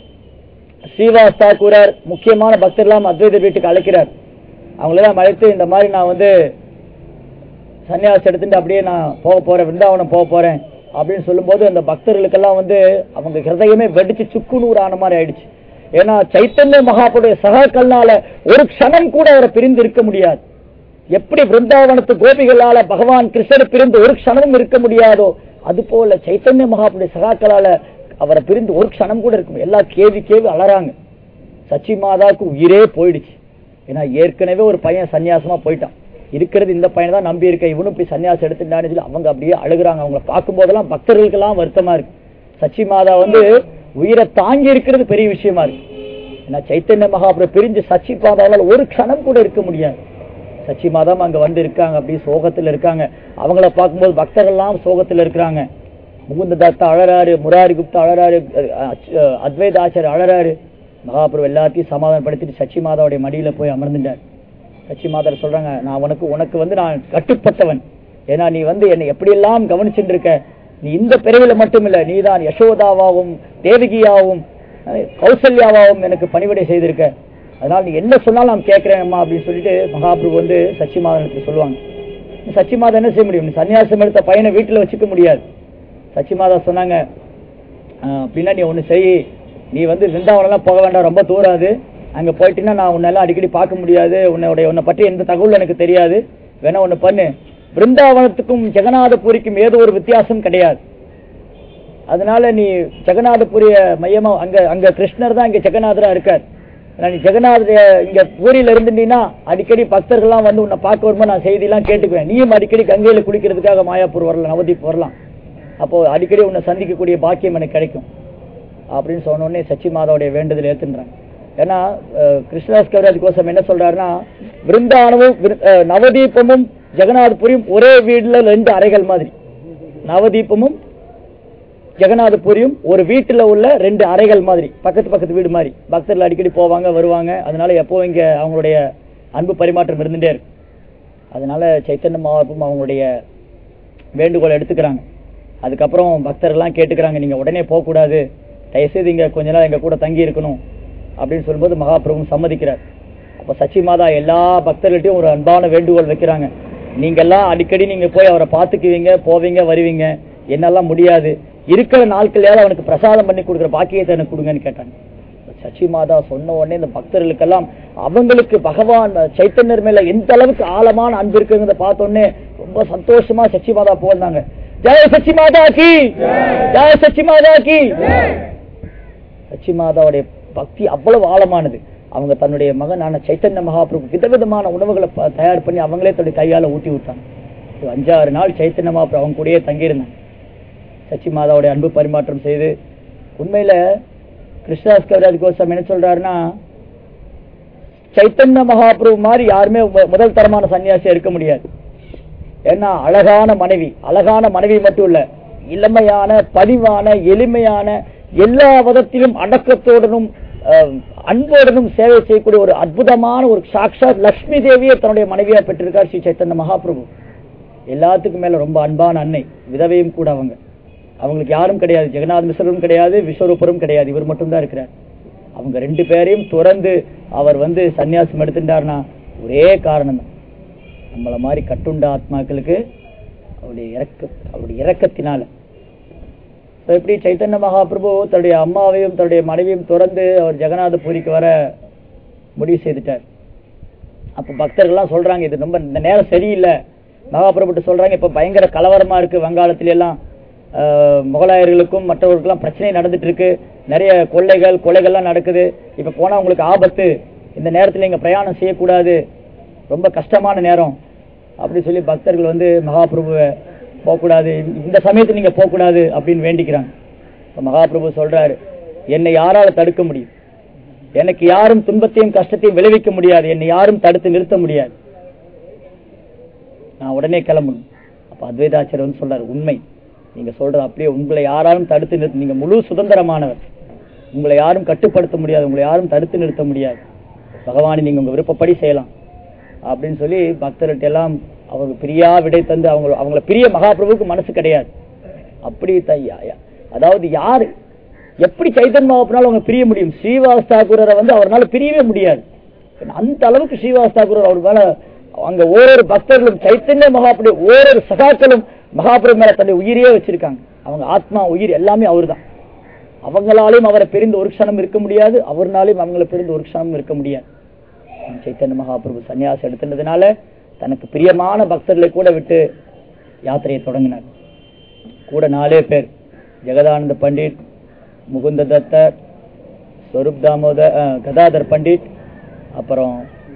ஸ்ரீவாஸ் தாக்கூரர் முக்கியமான பக்தர்லாம் அத்வைதர் வீட்டுக்கு அழைக்கிறார் அவங்களெல்லாம் அழைத்து இந்த மாதிரி நான் வந்து சன்னியாசி எடுத்துட்டு அப்படியே நான் போக போறேன் விருந்தாவனம் போக போறேன் அப்படின்னு சொல்லும்போது அந்த பக்தர்களுக்கெல்லாம் வந்து அவங்க ஹிருதயமே வெடிச்சு சுக்குநூறு ஆன மாதிரி ஆயிடுச்சு ஏன்னா சைத்தன்ய மகாபுடைய சகாக்கள்னால ஒரு க்ஷணம் கூட அவரை பிரிந்து இருக்க முடியாது எப்படி பிருந்தாவனத்து கோபிகளால பகவான் கிருஷ்ணர் பிரிந்து ஒரு க்ஷணமும் இருக்க முடியாதோ அது போல சைத்தன்ய மகாபுடைய சகாக்களால அவரை பிரிந்து ஒரு க்ஷணம் கூட இருக்கும் எல்லாம் கேவி கேவி அலறாங்க சச்சி மாதாவுக்கு உயிரே போயிடுச்சு ஏன்னா ஏற்கனவே ஒரு பையன் சன்னியாசமா போயிட்டான் இருக்கிறது இந்த பையனை தான் நம்பி இருக்க இவனும் போய் சன்னியாசம் எடுத்துட்டான்னு சொல்லி அவங்க அப்படியே அழுகுறாங்க அவங்கள பார்க்கும்போதெல்லாம் பக்தர்களுக்கெல்லாம் வருத்தமா இருக்கு சச்சி மாதா வந்து உயிரை தாங்கி இருக்கிறது பெரிய விஷயமா இருக்கு ஏன்னா சைத்தன்ய மகாபுரம் பிரிஞ்சு சச்சி மாதாவால் ஒரு க்ஷணம் கூட இருக்க முடியாது சச்சி மாதாம் அங்க வந்து இருக்காங்க அப்படி சோகத்துல இருக்காங்க அவங்கள பார்க்கும்போது பக்தர்கள்லாம் சோகத்துல இருக்கிறாங்க முகுந்த தத்தா அழறாரு முராரி குப்தா அழறாரு அஹ் அத்வைத ஆச்சார் அழறாரு மகாபுரம் எல்லாத்தையும் சமாதானப்படுத்திட்டு சச்சி மாதாவுடைய மடியில போய் அமர்ந்துட்டார் சச்சி மாதர் சொல்றாங்க நான் உனக்கு உனக்கு வந்து நான் கட்டுப்பட்டவன் ஏன்னா நீ வந்து என்னை எப்படியெல்லாம் கவனிச்சுட்டு இருக்க நீ இந்த பிறவில மட்டும் இல்ல நீதான் யசோதாவாவும் தேவகியாவும் அஹ் கௌசல்யாவாவும் எனக்கு பணிவிடை செய்திருக்க அதனால நீ என்ன சொன்னாலும் நான் கேட்கிறேன் அம்மா அப்படின்னு சொல்லிட்டு மகாபிரபு வந்து சச்சி மாதனுக்கு சொல்லுவாங்க சச்சி மாதா என்ன செய்ய முடியும் நீ சன்னியாசம் எடுத்த பையனை வீட்டுல வச்சுக்க முடியாது சச்சி மாதா சொன்னாங்க "ஆஹ், அப்படின்னா நீ ஒண்ணு செய் நீ வந்து விருந்தாவனம்லாம் போக வேண்டாம் ரொம்ப தூரம் அது அங்க போயிட்டீங்கன்னா நான் உன்னெல்லாம் அடிக்கடி பார்க்க முடியாது உன்னுடைய உன்னை பற்றி எந்த தகவலும் எனக்கு தெரியாது வேணா ஒண்ணு பண்ணு பிருந்தாவனத்துக்கும் ஜெகநாதபுரிக்கும் ஏதோ ஒரு வித்தியாசம் கிடையாது அதனால நீ ஜெகநாதபுரிய மையமா அங்க அங்க கிருஷ்ணர் தான் இங்க ஜெகநாதரா இருக்கார் ஆனா நீ ஜெகநாதர் இங்க பூரியில இருந்துட்டீங்கன்னா அடிக்கடி பக்தர்கள்லாம் வந்து உன்னை பார்க்க வரும்போது நான் செய்தியெல்லாம் கேட்டுக்குவேன் நீயும் அடிக்கடி கங்கையில குளிக்கிறதுக்காக மாயாப்பூர் வரலாம் நவதீப் வரலாம் அப்போ அடிக்கடி உன்னை சந்திக்கக்கூடிய பாக்கியம் எனக்கு கிடைக்கும் அப்படின்னு சொன்ன உடனே சச்சி மாதாவுடைய வேண்டுதல் ஏத்துன்றாங்க ஏன்னா அஹ், கிருஷ்ணதாஸ் கவிராஜ் கோசம் என்ன சொல்றாருன்னா பிருந்தாவனமும் விரு- அஹ், நவதீபமும் ஜெகநாதபுரியும் ஒரே வீடுல ரெண்டு அறைகள் மாதிரி நவதீபமும் ஜெகநாதபுரியும் ஒரு வீட்டுல உள்ள ரெண்டு அறைகள் மாதிரி பக்கத்து பக்கத்து வீடு மாதிரி பக்தர்கள் அடிக்கடி போவாங்க வருவாங்க அதனால எப்பவும் இங்க அவங்களுடைய அன்பு பரிமாற்றம் இருந்துட்டே இருக்கு அதனால சைத்தன்ய மகாபும் அவங்களுடைய வேண்டுகோளை எடுத்துக்கிறாங்க அதுக்கப்புறம் பக்தர்கள்லாம் கேட்டுக்கிறாங்க நீங்க உடனே போக கூடாது தயவுசெய்து இங்க கொஞ்ச நாள் எங்க கூட தங்கி இருக்கணும் அப்படின்னு சொல்லும்போது மகாபிரபு சம்மதிக்கிறார் அப்ப சச்சி மாதா எல்லா பக்தர்கள்ட்டையும் ஒரு அன்பான வேண்டுகோள் வைக்கிறாங்க நீங்க எல்லாம் அடிக்கடி நீங்க போய் அவரை பார்த்துக்குவீங்க போவீங்க வருவீங்க என்னெல்லாம் முடியாது இருக்கிற நாட்களையாவது அவனுக்கு பிரசாதம் பண்ணி கொடுக்குற பாக்கியத்தை எனக்கு கொடுங்கன்னு கேட்டாங்க சச்சி மாதா சொன்ன உடனே இந்த பக்தர்களுக்கெல்லாம் அவங்களுக்கு பகவான் சைத்தன்யர் மேல எந்த அளவுக்கு ஆழமான அன்பு இருக்குங்கிறத பார்த்த உடனே ரொம்ப சந்தோஷமா சச்சி மாதா போனாங்க ஜெய சச்சி மாதா கி ஜெய சச்சி மாதா கி சச்சி மாதாவுடைய பக்தி அவ்வளவு ஆழமானது அவங்க தன்னுடைய மகனான சைத்தன்ய மகாபிரபு விதவிதமான உணவுகளை ப- தயார் பண்ணி அவங்களே தன்னுடைய கையால ஊட்டி விட்டாங்க ஒரு அஞ்சாறு நாள் சைத்தன்ய மகாபிரபு அவங்க கூடயே தங்கியிருந்தாங்க சச்சி மாதாவுடைய அன்பு பரிமாற்றம் செய்து உண்மையில கிருஷ்ணதாஸ் கவிராஜ் கோஸ்வாமி என்ன சொல்றாருன்னா சைத்தன்ய மகாபிரபு மாதிரி யாருமே மு- முதல் தரமான சன்னியாசி இருக்க முடியாது ஏன்னா அழகான மனைவி அழகான மனைவி மட்டும் இல்ல இளமையான பதிவான எளிமையான எல்லா விதத்திலும் அடக்கத்தோடனும் அஹ், அன்போடனும் சேவை செய்யக்கூடிய ஒரு அற்புதமான ஒரு சாக்ஷாத் லக்ஷ்மி தேவியை தன்னுடைய மனைவியா பெற்றிருக்கார் ஸ்ரீ சைத்தன்ய மகாபிரபு எல்லாத்துக்கும் மேல ரொம்ப அன்பான அன்னை விதவையும் கூட அவங்க அவங்களுக்கு யாரும் கிடையாது ஜெகநாத் மிஸ்ரரும் கிடையாது விஸ்வரூபரும் கிடையாது இவர் மட்டும்தான் இருக்கிறார் அவங்க ரெண்டு பேரையும் துறந்து அவர் வந்து சன்னியாசம் எடுத்துட்டார்னா ஒரே காரணம் தான் நம்மள மாதிரி கட்டுண்ட ஆத்மாக்களுக்கு அவருடைய இறக்க அவருடைய இறக்கத்தினால So, இப்படி சைத்தன்ய மகாபிரபு தன்னுடைய அம்மாவையும் தன்னுடைய மனைவியும் துறந்து அவர் ஜெகநாதபுரிக்கு வர முடிவு செய்துட்டார் அப்ப பக்தர்கள்லாம் சொல்றாங்க இது ரொம்ப இந்த நேரம் சரியில்லை மகாபிரபுட்டு சொல்றாங்க இப்ப பயங்கர கலவரமா இருக்கு வங்காளத்துல எல்லாம் ஆஹ், முகலாயர்களுக்கும் மற்றவர்களுக்கெல்லாம் பிரச்சனை நடந்துட்டு இருக்கு நிறைய கொள்ளைகள் கொலைகள்லாம் நடக்குது இப்ப போனா உங்களுக்கு ஆபத்து இந்த நேரத்துல நீங்க பிரயாணம் செய்யக்கூடாது ரொம்ப கஷ்டமான நேரம் அப்படி சொல்லி பக்தர்கள் வந்து மகாபிரபுவை போகக்கூடாது இந்த சமயத்துல நீங்க போகக்கூடாது அப்படின்னு வேண்டிக்கிறாங்க இப்ப மகாபிரபு சொல்றாரு என்னை யாரால தடுக்க முடியும் எனக்கு யாரும் துன்பத்தையும் கஷ்டத்தையும் விளைவிக்க முடியாது என்னை யாரும் தடுத்து நிறுத்த முடியாது நான் உடனே கிளம்பணும் அப்ப அத்வைதாச்சாரியர் வந்து சொல்றாரு உண்மை நீங்க சொல்றது அப்படியே உங்களை யாராலும் தடுத்து நிறுத்த நீங்க முழு சுதந்திரமானவர் உங்களை யாரும் கட்டுப்படுத்த முடியாது உங்களை யாரும் தடுத்து நிறுத்த முடியாது பகவானை நீங்க உங்க விருப்பப்படி செய்யலாம் அப்படின்னு சொல்லி பக்தர்கிட்ட எல்லாம் அவங்க பிரியா விடை தந்து அவங்க அவங்கள பிரிய மகாபிரபுவுக்கு மனசு கிடையாது அப்படி த- யா- யா- அதாவது யாரு எப்படி சைத்தன் மகாபிரனால அவங்க பிரிய முடியும் ஸ்ரீவாஸ் தாக்கூரரை வந்து அவரால பிரியவே முடியாது அந்த அளவுக்கு ஸ்ரீவாஸ் தாக்கூரர் அவர் மேல அங்க ஓரொரு பக்தர்களும் சைத்தன்ய மகாபிரபு ஓரொரு சகாக்களும் மகாபிரபு மேல தன்னுடைய உயிரையே வச்சிருக்காங்க அவங்க ஆத்மா உயிர் எல்லாமே அவர்தான் அவங்களாலையும் அவரை பிரிந்து ஒரு க்ஷணம் இருக்க முடியாது அவர்னாலையும் அவங்கள பிரிந்து ஒரு க்ஷணம் இருக்க முடியாது சைத்தன்ய மகாபிரபு சன்னியாசம் எடுத்துனதுனால தனக்கு பிரியமான பக்தர்களை கூட விட்டு யாத்திரையை தொடங்கினார் கூட நாலே பேர் ஜெகதானந்த பண்டிட் முகுந்த தத்தர் ஸ்வரூப் தாமோதர் அஹ், கதாதர் பண்டிட் அப்புறம்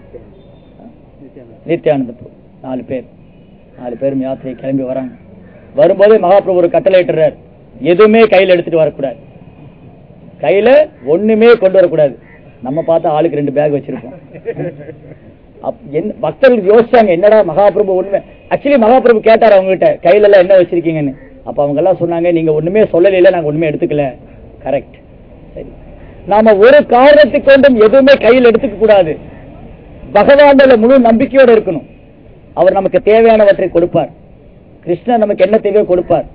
நித்யானந்த பிரபு நாலு பேர் நாலு பேரும் யாத்திரை கிளம்பி வராங்க வரும்போதே மகாபிரபு ஒரு கட்டளை இட்டுறார் எதுவுமே கையில எடுத்துட்டு வரக்கூடாது கையில ஒண்ணுமே கொண்டு வரக்கூடாது நம்ம பார்த்தா ஆளுக்கு ரெண்டு பேக் வச்சிருப்போம் அப்- என்ன- பக்தர்கள் யோசிச்சாங்க என்னடா மகாபிரபு உண்மை ஆக்சுவலி மகாபிரபு கேட்டார் அவங்க கிட்ட கையில எல்லாம் என்ன வச்சிருக்கீங்கன்னு அப்ப அவங்க எல்லாம் சொன்னாங்க நீங்க ஒண்ணுமே சொல்லல நாங்க ஒண்ணுமே எடுத்துக்கல கரெக்ட் சரி நாம ஒரு காரணத்துக்கு கொண்டும் எதுவுமே கையில் எடுத்துக்க கூடாது பகவான் மேல முழு நம்பிக்கையோட இருக்கணும் அவர் நமக்கு தேவையானவற்றை கொடுப்பார் கிருஷ்ணர் நமக்கு என்ன தேவையோ கொடுப்பார்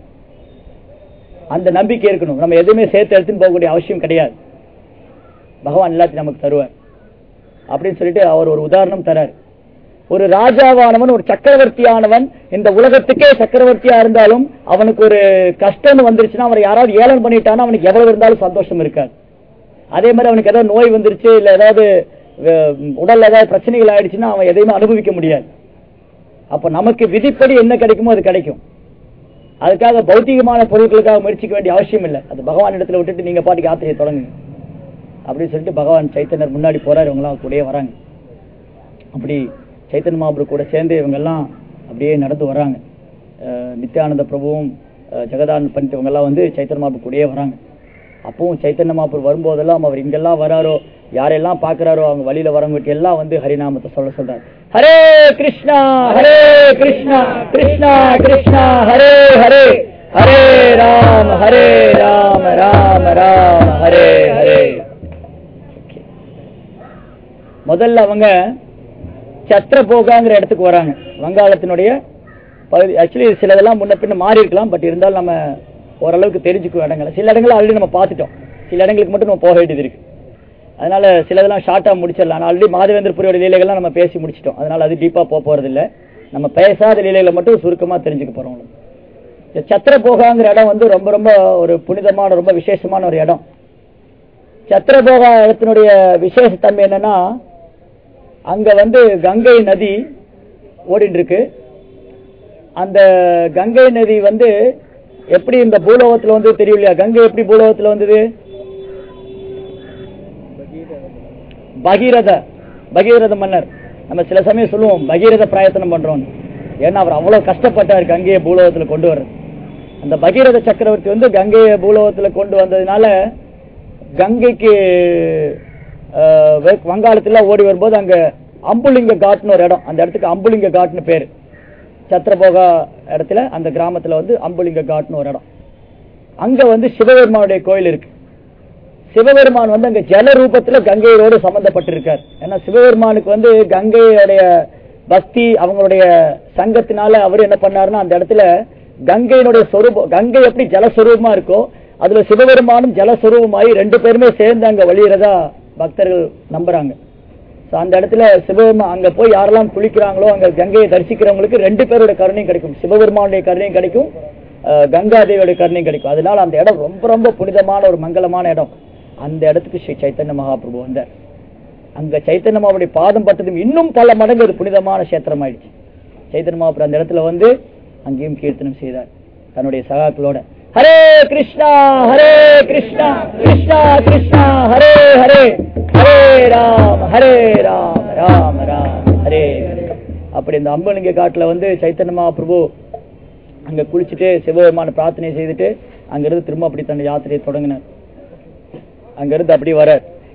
அந்த நம்பிக்கை இருக்கணும் நம்ம எதுவுமே சேர்த்து எடுத்துன்னு போகக்கூடிய அவசியம் கிடையாது பகவான் எல்லாத்தையும் நமக்கு தருவார் அப்படின்னு சொல்லிட்டு அவர் ஒரு உதாரணம் தரார் ஒரு ராஜாவானவன் ஒரு சக்கரவர்த்தியானவன் இந்த உலகத்துக்கே சக்கரவர்த்தியா இருந்தாலும் அவனுக்கு ஒரு கஷ்டம்னு வந்துருச்சுன்னா அவரை யாராவது ஏளனம் பண்ணிட்டானா அவனுக்கு எவ்வளவு இருந்தாலும் சந்தோஷம் இருக்காது அதே மாதிரி அவனுக்கு ஏதாவது நோய் வந்துருச்சு இல்ல ஏதாவது அஹ், உடல்ல ஏதாவது பிரச்சனைகள் ஆயிடுச்சுன்னா அவன் எதையுமே அனுபவிக்க முடியாது அப்ப நமக்கு விதிப்படி என்ன கிடைக்குமோ அது கிடைக்கும் அதுக்காக பௌத்திகமான பொருட்களுக்காக முயற்சிக்க வேண்டிய அவசியம் இல்லை அது பகவான் இடத்துல விட்டுட்டு நீங்க பாட்டுக்கு யாத்திரையை தொடங்குங்க அப்படின்னு சொல்லிட்டு பகவான் சைத்தன்யர் முன்னாடி போறாரு இவங்கெல்லாம் கூடயே வராங்க அப்படி சைத்தன்ய மகாபுரு கூட சேர்ந்து இவங்கெல்லாம் அப்படியே நடந்து வராங்க அஹ் நித்யானந்த பிரபுவும் அஹ் ஜெகதானந்த பண்டிட் இவங்கெல்லாம் வந்து சைத்தன்ய மகாபுரு கூடயே வராங்க அப்பவும் சைத்தன்ய மகாபுரு வரும்போதெல்லாம் அவர் இங்கெல்லாம் வராரோ யாரெல்லாம் பார்க்கறாரோ அவங்க வழியில வரவங்க எல்லாம் வந்து ஹரிநாமத்தை சொல்ல சொல்றாரு ஹரே கிருஷ்ணா ஹரே கிருஷ்ணா கிருஷ்ணா கிருஷ்ணா ஹரே ஹரே ஹரே ராம ஹரே ராம ராம ராம ஹரே ஹரே முதல்ல அவங்க சத்திரபோகாங்கிற இடத்துக்கு வராங்க வங்காளத்தினுடைய பகுதி ஆக்சுவலி சிலதெல்லாம் முன்ன பின்ன மாறி இருக்கலாம் பட் இருந்தாலும் நம்ம ஓரளவுக்கு தெரிஞ்சுக்கும் இடங்கள் சில இடங்கள் ஆல்ரெடி நம்ம பார்த்துட்டோம் சில இடங்களுக்கு மட்டும் நம்ம போக வேண்டியது இருக்கு அதனால சிலதெல்லாம் ஷார்ட்டா முடிச்சிடலாம் ஆல்ரெடி மாதவேந்திரபுரியோட லீலைகள்லாம் நம்ம பேசி முடிச்சிட்டோம் அதனால அது டீப்பா போக போறது இல்ல நம்ம பேசாத லீலைகளை மட்டும் சுருக்கமா தெரிஞ்சுக்க போறோம் இந்த சத்திரபோகாங்கிற இடம் வந்து ரொம்ப ரொம்ப ஒரு புனிதமான ரொம்ப விசேஷமான ஒரு இடம் சத்திரபோகா இடத்தினுடைய விசேஷத்தன்மை என்னன்னா அங்க வந்து கங்கை நதி ஓடிட்டு இருக்கு அந்த கங்கை நதி வந்து எப்படி இந்த பூலோகத்துல வந்து தெரியும் இல்லையா கங்கை எப்படி பூலோகத்துல வந்தது பகீரத பகீரத மன்னர் நம்ம சில சமயம் சொல்லுவோம் பகீரத பிரயத்தனம் பண்றோம் ஏன்னா அவர் அவ்வளவு கஷ்டப்பட்டார் கங்கையை பூலோகத்துல கொண்டு வர்றது அந்த பகீரத சக்கரவர்த்தி வந்து கங்கையை பூலோகத்துல கொண்டு வந்ததுனால கங்கைக்கு அஹ், வெ- வங்காளத்துல ஓடி வரும்போது அங்க அம்புலிங்க காட்னு ஒரு இடம் அந்த இடத்துக்கு அம்புலிங்க காட்னு பேரு சத்திரபோகா இடத்துல அந்த கிராமத்துல வந்து அம்புலிங்க காட்னு ஒரு இடம் அங்க வந்து சிவபெருமானுடைய கோயில் இருக்கு சிவபெருமான் வந்து அங்க ஜல ரூபத்துல கங்கையோடு சம்பந்தப்பட்டிருக்கார் ஏன்னா சிவபெருமானுக்கு வந்து கங்கையுடைய பக்தி அவங்களுடைய சங்கத்தினால அவர் என்ன பண்ணாருன்னா அந்த இடத்துல கங்கையினுடைய சொரூபம் கங்கை எப்படி ஜலஸ்வரூபமா இருக்கோ அதுல சிவபெருமானும் ஜலஸ்வரூபமாயி ரெண்டு பேருமே சேர்ந்து அங்க வழியிறதா பக்தர்கள் நம்புறாங்க So, அந்த இடத்துல சிவபெருமான் அங்க போய் யாரெல்லாம் குளிக்கிறாங்களோ அங்க கங்கையை தரிசிக்கிறவங்களுக்கு ரெண்டு பேரோட கருணையும் கிடைக்கும் சிவபெருமானுடைய கருணையும் கிடைக்கும் அஹ், கங்கா தேவியோட கருணையும் கிடைக்கும் அதனால அந்த இடம் ரொம்ப ரொம்ப புனிதமான ஒரு மங்களமான இடம் அந்த இடத்துக்கு ஸ்ரீ சைத்தன்ய மகாபிரபு வந்தார் அங்க சைத்தன்ய மகாவுடைய பாதம் பட்டதும் இன்னும் பல மடங்கு ஒரு புனிதமான கஷேத்திரம் ஆயிடுச்சு சைத்தன்ய மகாபிரபு அந்த இடத்துல வந்து அங்கேயும் கீர்த்தனம் செய்தார் தன்னுடைய சகாக்களோட ஹரே கிருஷ்ணா ஹரே கிருஷ்ணா கிருஷ்ணா கிருஷ்ணா ஹரே ஹரே ஹரே ராம் ஹரே ராம் ராம் ராம் ஹரே ஹரே. அப்படி இந்த அம்பலிங்க காட்டுல வந்து சைத்தன்ய மகாபிரபு அங்க குளிச்சுட்டு சிவபெருமான பிரார்த்தனை செய்துட்டு அங்கிருந்து திரும்ப அப்படி தன் யாத்திரையை தொடங்கினார் அங்கிருந்து அப்படி வர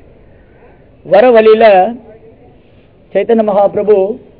வர வழியில சைத்தன்ய மகாபிரபு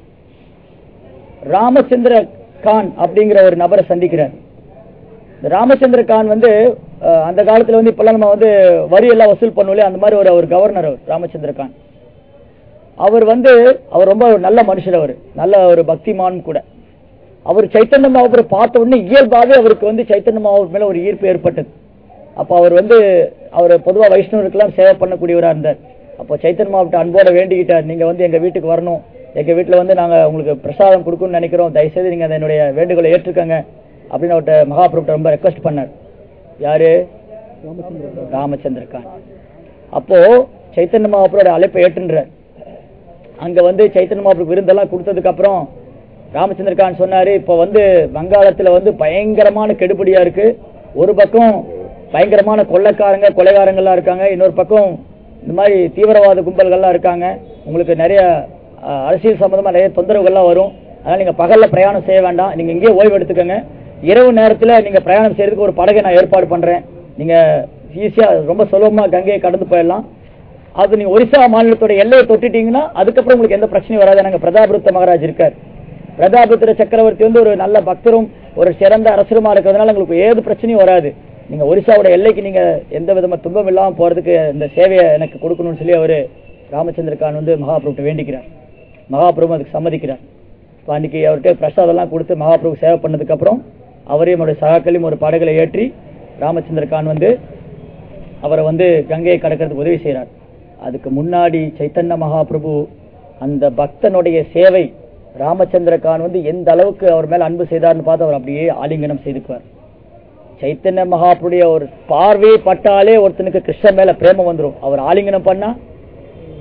ராமச்சந்திர கான் அப்படிங்கிற ஒரு நபரை சந்திக்கிறார் இந்த ராமச்சந்திர கான் வந்து அஹ், அந்த காலத்துல வந்து இப்பெல்லாம் நம்ம வந்து வரி எல்லாம் வசூல் பண்ணுவோம் அந்த மாதிரி ஒரு ஒரு கவர்னர் அவர் ராமச்சந்திர கான் அவர் வந்து அவர் ரொம்ப ஒரு நல்ல மனுஷர் அவர் நல்ல ஒரு பக்திமான் கூட அவர் சைத்தன்ய மகாபுரை பார்த்த உடனே இயல்பாவே அவருக்கு வந்து சைத்தன்ய மகாபுர் மேல ஒரு ஈர்ப்பு ஏற்பட்டது அப்ப அவர் வந்து அவர் பொதுவா வைஷ்ணவருக்கெல்லாம் சேவை பண்ணக்கூடியவரா இருந்தார் அப்போ சைத்தன்ய மகாபுட்ட அன்போட வேண்டிக்கிட்டார் நீங்க வந்து எங்க வீட்டுக்கு வரணும் எங்க வீட்டுல வந்து நாங்க உங்களுக்கு பிரசாதம் கொடுக்கணும்னு நினைக்கிறோம் தயவுசெய்து நீங்க அதை என்னுடைய வேண்டுகோளை ஏற்றுக்கங்க அப்படின்னு அவர்கிட்ட மகாபிரபுட்ட ரொம்ப ரெக்வஸ்ட் பண்ணார் யாரு ராமச்சந்திர கான் அப்போ சைத்தன்ய மகாபுரோட அழைப்பை ஏற்றுன்றார் அங்க வந்து சைத்தன்ய மகாபுரு விருந்தெல்லாம் கொடுத்ததுக்கு அப்புறம் ராமச்சந்திர கான் சொன்னாரு இப்ப வந்து வங்காளத்துல வந்து பயங்கரமான கெடுபடியா இருக்கு ஒரு பக்கம் பயங்கரமான கொள்ளைக்காரங்க கொலைகாரங்கள்லாம் இருக்காங்க இன்னொரு பக்கம் இந்த மாதிரி தீவிரவாத கும்பல்கள்லாம் இருக்காங்க உங்களுக்கு நிறைய அஹ், அரசியல் சம்பந்தமா நிறைய தொந்தரவுகள்லாம் வரும் அதனால நீங்க பகல்ல பிரயாணம் செய்ய வேண்டாம் நீங்க இங்கேயே ஓய்வு எடுத்துக்கங்க இரவு நேரத்துல நீங்க பிரயாணம் செய்யறதுக்கு ஒரு படகை நான் ஏற்பாடு பண்றேன் நீங்க ஈஸியா ரொம்ப சுலபமா கங்கையை கடந்து போயிடலாம் அது நீங்க ஒரிசா மாநிலத்தோட எல்லையை தொட்டுட்டீங்கன்னா அதுக்கப்புறம் உங்களுக்கு எந்த பிரச்சனையும் வராது நாங்க பிரதாபருத்த மகாராஜ் இருக்கார் பிரதாபருத்திர சக்கரவர்த்தி வந்து ஒரு நல்ல பக்தரும் ஒரு சிறந்த அரசருமா இருக்கிறதுனால உங்களுக்கு ஏது பிரச்சனையும் வராது நீங்க ஒரிசாவோட எல்லைக்கு நீங்க எந்த விதமா துன்பம் இல்லாம போறதுக்கு இந்த சேவையை எனக்கு கொடுக்கணும்னு சொல்லி அவரு ராமச்சந்திர கான் வந்து மகாபிரபுட்ட வேண்டிக்கிறார் மகாபிரபு அதுக்கு சம்மதிக்கிறார் இப்ப அன்னைக்கு அவர்கிட்ட பிரசாதம் எல்லாம் கொடுத்து மகாபிரபு சேவை பண்ணதுக்கு அப்புறம் அவரையும் அவருடைய சகாக்களையும் ஒரு படகுல ஏற்றி ராமச்சந்திர கான் வந்து அவரை வந்து கங்கையை கடக்கிறதுக்கு உதவி செய்றார் அதுக்கு முன்னாடி சைத்தன்ய மகாபிரபு அந்த பக்தனுடைய சேவை ராமச்சந்திர கான் வந்து எந்த அளவுக்கு அவர் மேல அன்பு செய்தார்னு பார்த்து அவர் அப்படியே ஆலிங்கனம் செய்துக்குவார் சைத்தன்ய மகாபுடைய ஒரு பார்வை பட்டாலே ஒருத்தனுக்கு கிருஷ்ணன் மேல பிரேமம் வந்துரும் அவர் ஆலிங்கனம் பண்ணா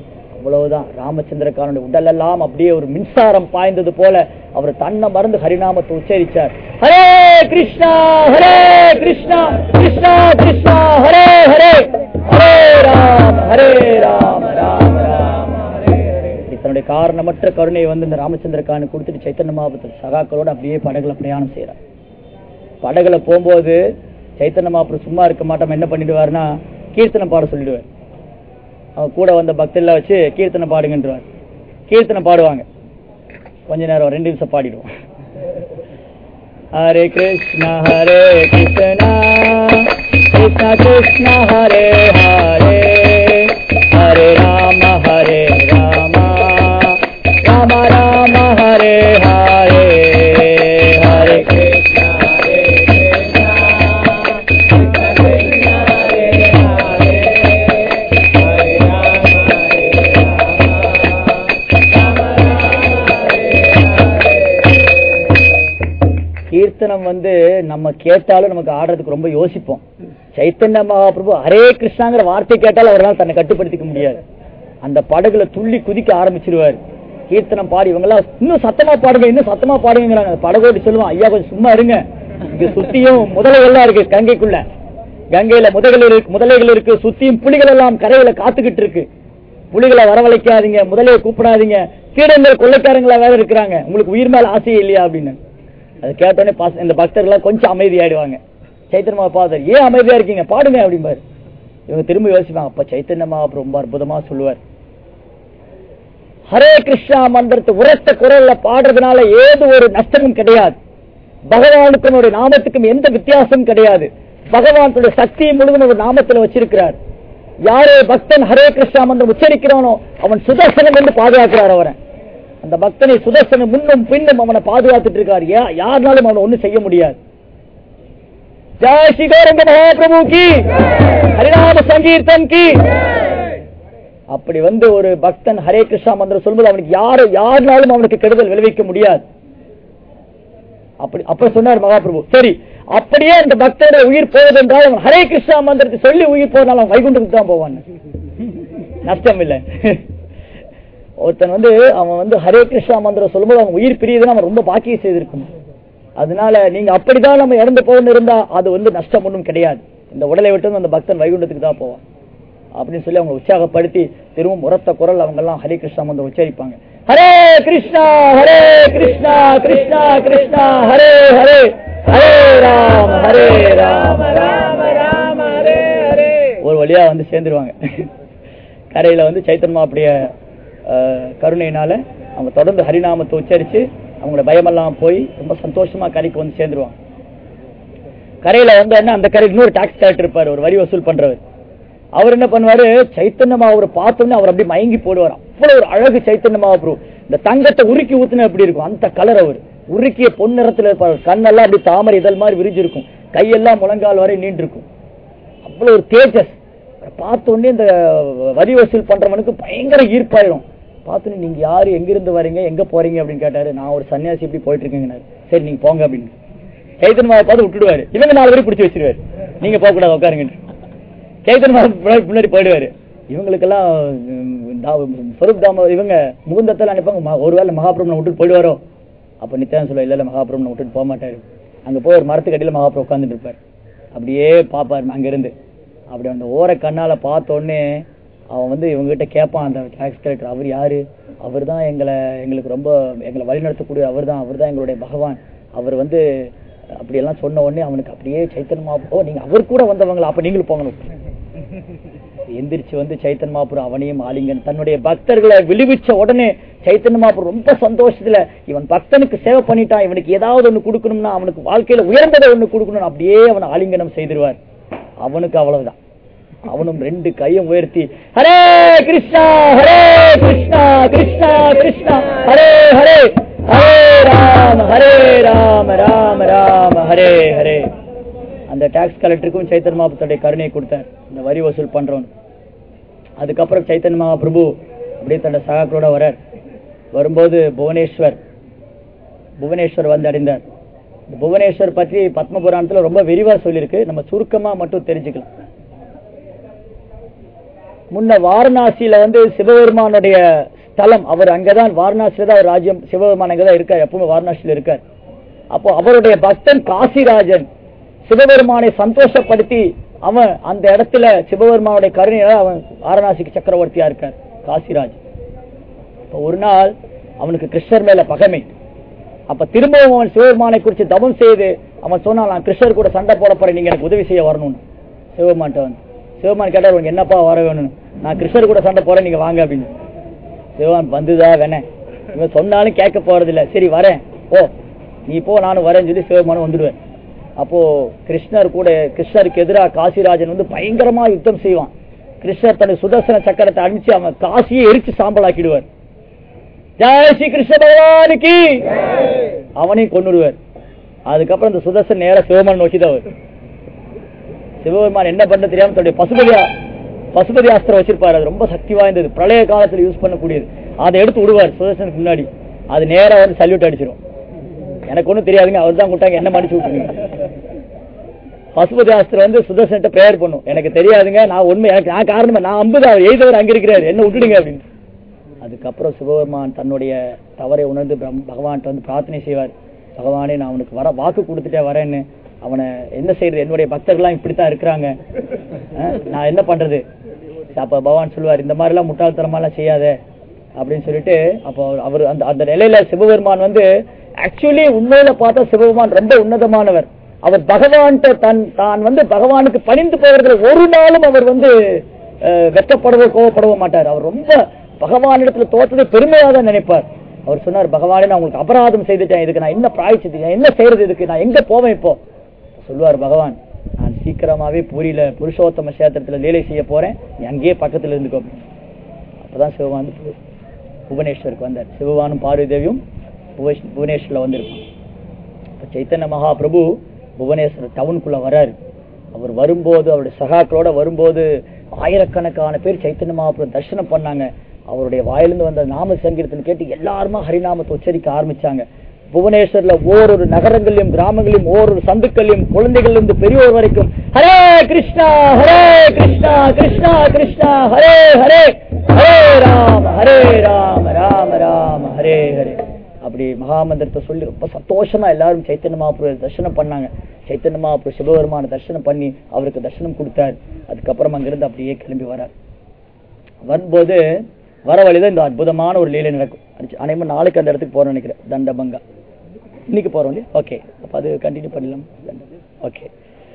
அவ்வளவுதான் ராமச்சந்திரக்காரனுடைய உடல் எல்லாம் அப்படியே ஒரு மின்சாரம் பாய்ந்தது போல அவர் தன்னை மறந்து ஹரிநாமத்தை உச்சரிச்சார் ஹரே கிருஷ்ணா ஹரே கிருஷ்ணா கிருஷ்ணா கிருஷ்ணா ஹரே ஹரே ஹரே ராம் ஹரே ராம் ராம் ராம் ஹரே ஹரே இப்படி தன்னுடைய காரணமற்ற கருணையை வந்து இந்த ராமச்சந்திரக்காரனு கொடுத்துட்டு சைத்தன்ய மகாபுத்தர் சகாக்களோட அப்படியே படகுல பிரயாணம் செய்யறார் படகுல போகும்போது சைத்தன்ய மகாபுரம் சும்மா இருக்க மாட்டோம் என்ன பண்ணிடுவாருன்னா கீர்த்தனம் பாட சொல்லிடுவார் அவன் கூட வந்த பக்தர்ல வச்சு கீர்த்தனை பாடுங்கன்றவார் கீர்த்தனை பாடுவாங்க கொஞ்ச நேரம் ரெண்டு நிமிஷம் பாடிடுவோம் ஹரே கிருஷ்ணா ஹரே கிருஷ்ணா கிருஷ்ணா கிருஷ்ணா ஹரே ஹரே ஹரே ராம ஹரே ராம ராம ராம ஹரே ஹரே ஹரே கிருஷ்ணா ஹரே கிருஷ்ணா கிருஷ்ணா கிருஷ்ணா ஹரே ஹரே ஹரே ராம ஹரே ராம கீர்த்தனம் வந்து நம்ம கேட்டாலும் நமக்கு ஆடுறதுக்கு ரொம்ப யோசிப்போம் சைத்தன்ய மகாபிரபு ஹரே கிருஷ்ணாங்கிற வார்த்தை கேட்டாலும் அவரால் தன்னை கட்டுப்படுத்திக்க முடியாது அந்த படகுல துள்ளி குதிக்க ஆரம்பிச்சிருவாரு கீர்த்தனம் பாடி இவங்கெல்லாம் இன்னும் சத்தமா பாடுங்க இன்னும் சத்தமா பாடுங்கிறாங்க அந்த படகோட்டி சொல்லுவான் ஐயா கொஞ்சம் சும்மா இருங்க இங்க சுத்தியும் முதலைகள்லாம் இருக்கு கங்கைக்குள்ள கங்கையில முதல்கள் இருக்கு முதலைகள் இருக்கு சுத்தியும் புலிகள் எல்லாம் கரையில காத்துக்கிட்டு இருக்கு புலிகளை வரவழைக்காதீங்க முதலையை கூப்பிடாதீங்க சீடங்கள் கொள்ளைக்காரங்களா வேற இருக்கிறாங்க உங்களுக்கு உயிர் மேல ஆசையே இல்லையா அப்படின்னு அது கேட்டோடனே பாஸ் இந்த பக்தர்கள்லாம் கொஞ்சம் அமைதியாயிடுவாங்க சைத்தன்ய மகாபாதர் ஏன் அமைதியா இருக்கீங்க பாடுங்க அப்படிம்பாரு இவங்க திரும்ப யோசிப்பாங்க அப்ப சைத்தன்ய மகாபு ரொம்ப அற்புதமா சொல்லுவார் ஹரே கிருஷ்ணா மந்திரத்தை உரத்த குரல்ல பாடுறதுனால ஏது ஒரு நஷ்டமும் கிடையாது பகவானுக்கும் ஒரு நாமத்துக்கும் எந்த வித்தியாசமும் கிடையாது பகவான் தன்னுடைய சக்தியை முழுவதும் ஒரு நாமத்துல வச்சிருக்கிறார் யாரே பக்தன் ஹரே கிருஷ்ணா மந்திரம் உச்சரிக்கிறானோ அவன் சுதர்சனம் என்று பாதுகாக்கிறார் அவரை அந்த பக்தனை சுதர்சனம் முன்னும் பின்னும் அவனை பாதுகாத்துட்டு இருக்கார் யா- யாருனாலும் அவனை ஒண்ணும் செய்ய முடியாது ஜெய் ஸ்ரீ கௌரங்க மகாபிரபு கி ஹரிநாம சங்கீர்த்தன் கி அப்படி வந்து ஒரு பக்தன் ஹரே கிருஷ்ணா மந்திரம் சொல்லும்போது அவனுக்கு யாரு யாருனாலும் அவனுக்கு கெடுதல் விளைவிக்க முடியாது அப்படி அப்ப சொன்னார் மகாபிரபு சரி அப்படியே அந்த பக்தனுடைய உயிர் போவதென்றால் அவன் ஹரே கிருஷ்ணா மந்திரத்தை சொல்லி உயிர் போவதால் அவன் வைகுண்டத்துக்கு தான் போவான் நஷ்டம் இல்லை ஒருத்தன் வந்து அவன் வந்து ஹரே கிருஷ்ணா மந்திரம் சொல்லும்போது அவன் உயிர் பிரியுதுன்னு அவன் ரொம்ப பாக்கியம் செய்திருக்கணும் அதனால நீங்க அப்படிதான் நம்ம இறந்து போகணும் இருந்தா அது வந்து நஷ்டம் ஒன்றும் கிடையாது இந்த உடலை விட்டு அந்த பக்தன் வைகுண்டத்துக்கு தான் போவான் அப்படின்னு சொல்லி அவங்க உற்சாகப்படுத்தி திரும்பவும் உரத்த குரல் அவங்க எல்லாம் ஹரே கிருஷ்ணா மந்திரம் உச்சரிப்பாங்க ஹரே கிருஷ்ணா ஹரே கிருஷ்ணா கிருஷ்ணா கிருஷ்ணா ஹரே ஹரே ஹரே ராம ஹரே ராம ராம ராம ஹரே ஹரே ஒரு வழியா வந்து சேர்ந்துருவாங்க கரையில வந்து சைத்தன்மா அப்படிய கருணையினால அவங்க தொடர்ந்து ஹரிநாமத்தை உச்சரிச்சு அவங்களோட பயமெல்லாம் போய் ரொம்ப சந்தோஷமா கரைக்கு வந்து சேர்ந்துருவாங்க கரையில வந்தோடனே அந்த கரையில் இன்னொரு டாக்ஸ் கலெக்டர் இருப்பாரு ஒரு வரி வசூல் பண்றவர் அவர் என்ன பண்ணுவாரு சைத்தன்யமா அவர் பார்த்தோன்னே அவர் அப்படியே மயங்கி போடுவார் அவ்வளவு ஒரு அழகு சைத்தன்யமா அப்புறம் இந்த தங்கத்தை உருக்கி ஊத்துனா எப்படி இருக்கும் அந்த கலர் அவர் உருக்கிய பொன்னிறத்துல இருப்பார் கண்ணெல்லாம் அப்படி தாமரை இதழ் மாதிரி விரிஞ்சிருக்கும் கையெல்லாம் முழங்கால் வரை நீண்டிருக்கும் அவ்வளவு ஒரு தேஜஸ் பார்த்த உடனே இந்த வரி வசூல் பண்றவனுக்கு பயங்கர ஈர்ப்பாயிரும் பார்த்தோன்னே நீங்க யாரு எங்க இருந்து வரீங்க எங்க போறீங்க அப்படின்னு கேட்டாரு நான் ஒரு சன்னியாசி இப்படி போயிட்டு இருக்கேங்க சரி நீங்க போங்க அப்படின்னு சைத்தன்யமாவை பார்த்து விட்டுடுவாரு இவங்க நாலு பேரும் பிடிச்சி வச்சிருவாரு நீங்க போக கூடாது உட்காருங்க சைத்தன்யமா பின்னாடி போயிடுவாரு இவங்களுக்கெல்லாம் உம், தா- ஸ்வரூப் தாம இவங்க முகுந்தத்தில் அனுப்பாங்க ம- ஒருவேளை மகாபிரமனை விட்டுட்டு போயிடுவாரோ அப்ப நித்யானந்த சொல்ல இல்ல இல்ல மகாபிரமனை விட்டுட்டு போக மாட்டாரு அங்க போய் ஒரு மரத்துக்கு அடியில மகாபிரபு உட்கார்ந்துட்டு இருப்பாரு அப்படியே பாப்பாரு அங்க இருந்து அப்படி அந்த ஓர கண்ணால பார்த்த உடனே அவன் வந்து இவங்க கிட்ட கேட்பான் அந்த டாக்ஸ் கலெக்டர் அவர் யாரு அவர் தான் எங்களை எங்களுக்கு ரொம்ப எங்களை வழிநடத்தக்கூடிய அவர் தான் அவர் தான் எங்களுடைய பகவான் அவர் வந்து அப்படியெல்லாம் சொன்ன உடனே அவனுக்கு அப்படியே சைத்தன்மா ஓ நீங்க அவர் கூட வந்தவங்களா அப்ப நீங்களும் போங்கணும் எந்திரிச்சு வந்து சைத்தன் மாபுரம் அவனையும் ஆலிங்கன் தன்னுடைய பக்தர்களை விடுவிச்ச உடனே சைத்தன்ய மாபுரம் ரொம்ப சந்தோஷத்துல இவன் பக்தனுக்கு சேவை பண்ணிட்டான் இவனுக்கு ஏதாவது ஒண்ணு கொடுக்கணும்னா அவனுக்கு வாழ்க்கையில உயர்ந்ததை ஒண்ணு கொடுக்கணும் அப்படியே அவனை ஆலிங்கனம் செய்திருவார் அவனுக்கு அவ்வளவுதான் அவனும் ரெண்டு கையும் உயர்த்தி ஹரே கிருஷ்ணா ஹரே கிருஷ்ணா கிருஷ்ணா கிருஷ்ணா ஹரே ஹரே ஹரே ராம ஹரே ராம ராம ராம ஹரே ஹரே அந்த டாக்ஸ் கலெக்டருக்கும் சைத்தன்ய மகாபிரபுடைய கருணையை கொடுத்தார் இந்த வரி வசூல் பண்றவன் அதுக்கப்புறம் சைத்தன்ய மகாபிரபு அப்படியே தன்னோட சகாக்களோட வரார் வரும்போது புவனேஸ்வர் புவனேஸ்வர் வந்து அடைந்தார் இந்த புவனேஸ்வர் பற்றி பத்ம புராணத்துல ரொம்ப விரிவா சொல்லியிருக்கு நம்ம சுருக்கமா மட்டும் தெரிஞ்சுக்கலாம் முன்ன வாரணாசியில வந்து சிவபெருமானுடைய ஸ்தலம் அவர் அங்கதான் வாரணாசியில தான் அவர் ராஜ்யம் சிவபெருமான் அங்கதான் இருக்கார் எப்பவுமே வாரணாசியில இருக்கார் அப்போ அவருடைய பக்தன் காசிராஜன் சிவபெருமானை சந்தோஷப்படுத்தி அவன் அந்த இடத்துல சிவபெருமானுடைய கருணையால அவன் வாரணாசிக்கு சக்கரவர்த்தியா இருக்கார் காசிராஜ் அப்ப ஒரு நாள் அவனுக்கு கிருஷ்ணர் மேல பகைமை அப்ப திரும்பவும் அவன் சிவபெருமானை குறித்து தவம் செய்து அவன் சொன்னான் நான் கிருஷ்ணர் கூட சண்டை போட போறேன் நீங்க எனக்கு உதவி செய்ய வரணும்னு சிவபெருமான்ட்ட வந்து சிவபெருமான் கேட்டார் உனக்கு என்னப்பா வர வேணும்னு நான் கிருஷ்ணர் கூட சண்டை போறேன் நீங்க வாங்க அப்படின்னு சிவபெருமான் வந்துதா வேணே இவன் சொன்னாலும் கேட்க போறதில்ல சரி வரேன் ஓ நீ போ நானும் வரேன்னு சொல்லி சிவபெருமானும் வந்துடுவேன் அப்போ கிருஷ்ணர் கூட கிருஷ்ணருக்கு எதிராக காசிராஜன் வந்து பயங்கரமா யுத்தம் செய்வான் கிருஷ்ணர் தன்னுடைய சுதர்சன சக்கரத்தை அனுப்பிச்சு அவன் காசியை எரிச்சு சாம்பலாக்கிடுவார் ஜெய் ஸ்ரீ கிருஷ்ண பகவானுக்கு அவனையும் கொண்டுடுவார் அதுக்கப்புறம் இந்த சுதர்சன் நேரா சிவபெருமான் நோக்கி தான் வரும் சிவபெருமான் என்ன பண்ண தெரியாம தன்னுடைய பசுபதியா பசுபதி அஸ்திரம் வச்சிருப்பாரு அது ரொம்ப சக்தி வாய்ந்தது பிரளய காலத்துல யூஸ் பண்ணக்கூடியது அதை எடுத்து விடுவார் சுதர்சனுக்கு முன்னாடி அது நேரா வந்து சல்யூட் அடிச்சிடும் எனக்கு ஒண்ணும் தெரியாதுங்க அவர் தான் கூட்டாங்க என்ன மடிச்சு விட்டுருங்க பசுபதி அஸ்திரம் வந்து சுதர்சன்ட்ட பிரேயர் பண்ணும் எனக்கு தெரியாதுங்க நான் உண்மை எனக்கு நான் காரணமா நான் அம்புதான் அவர் எய்தவர் அங்க இருக்கிறாரு என்ன விட்டுடுங்க அப்படின்னு அதுக்கப்புறம் சிவபெருமான் தன்னுடைய தவறை உணர்ந்து பிரம்- பகவான்கிட்ட வந்து பிரார்த்தனை செய்வார் பகவானே நான் அவனுக்கு வர வாக்கு கொடுத்துட்டே வரேன்னு அவனை என்ன செய்யறது என்னுடைய பக்தர்கள்லாம் இப்படித்தான் இருக்கிறாங்க அஹ், நான் என்ன பண்றது அப்ப பகவான் சொல்லுவார் இந்த மாதிரிலாம் முட்டாள்தனமாலாம் செய்யாத அப்படின்னு சொல்லிட்டு அப்போ அவர் அந்த அந்த நிலையில சிவபெருமான் வந்து ஆக்சுவலி உண்மையில பார்த்தா சிவபெருமான் ரொம்ப உன்னதமானவர் அவர் பகவான்கிட்ட தன் தான் வந்து பகவானுக்கு பணிந்து போகிறதுல ஒரு நாளும் அவர் வந்து அஹ், வெட்கப்படவோ கோவப்படவோ மாட்டார் அவர் ரொம்ப பகவானிடத்துல தோற்றதை பெருமையாக தான் நினைப்பார் அவர் சொன்னார் பகவானே நான் உங்களுக்கு அபராதம் செய்துட்டேன் இதுக்கு நான் என்ன பிராய்ச்சிட்டு என்ன செய்யறது இதுக்கு நான் எங்க போவேன் இப்போ சொல்லுவார் பகவான் நான் சீக்கிரமாவே பூரியில புருஷோத்தம கஷேத்திரத்துல லீலை செய்ய போறேன் நீ அங்கேயே பக்கத்துல இருந்துக்கோ அப்படின்னு. அப்பதான் சிவபான் வந்து பு- புவனேஸ்வருக்கு வந்தார் சிவபானும் பார்வதி தேவியும் புவனேஷ்- புவனேஸ்வர்ல வந்திருப்பான் இப்ப சைத்தன்ய மகாபிரபு புவனேஸ்வர் டவுனுக்குள்ள வராரு அவர் வரும்போது அவருடைய சகாக்களோட வரும்போது ஆயிரக்கணக்கான பேர் சைத்தன்ய மகாபிரபு தரிசனம் பண்ணாங்க அவருடைய வாயிலிருந்து வந்த நாம சங்கீர்த்தனை கேட்டு எல்லாருமா ஹரிநாமத்தை உச்சரிக்க ஆரம்பிச்சாங்க புவனேஸ்வர்ல ஓரொரு நகரங்களிலும் கிராமங்களிலும் ஓரொரு சந்துக்கள்லையும் குழந்தைகள் இருந்து பெரியோர் வரைக்கும் ஹரே கிருஷ்ணா ஹரே கிருஷ்ணா கிருஷ்ணா கிருஷ்ணா ஹரே ஹரே ஹரே ராம ஹரே ராம ராம ராம ஹரே ஹரே அப்படி மகாமந்திரத்தை சொல்லி ரொம்ப சந்தோஷமா எல்லாரும் சைத்தன்ய மகாபுர தரிசனம் பண்ணாங்க சைத்தன்ய மகாபுர சிவபெருமான தரிசனம் பண்ணி அவருக்கு தரிசனம் கொடுத்தார் அதுக்கப்புறம் அங்கிருந்து அப்படியே கிளம்பி வரார் வரும்போது வர வழிதான் இந்த அற்புதமான ஒரு லீலை நடக்கும் அனைவரும் நாளைக்கு அந்த இடத்துக்கு போறோம்னு நினைக்கிறேன் தண்டபங்கா இன்னைக்கு போறோம் இல்லையா ஓகே அப்ப அது கண்டினியூ பண்ணலாம் ஓகே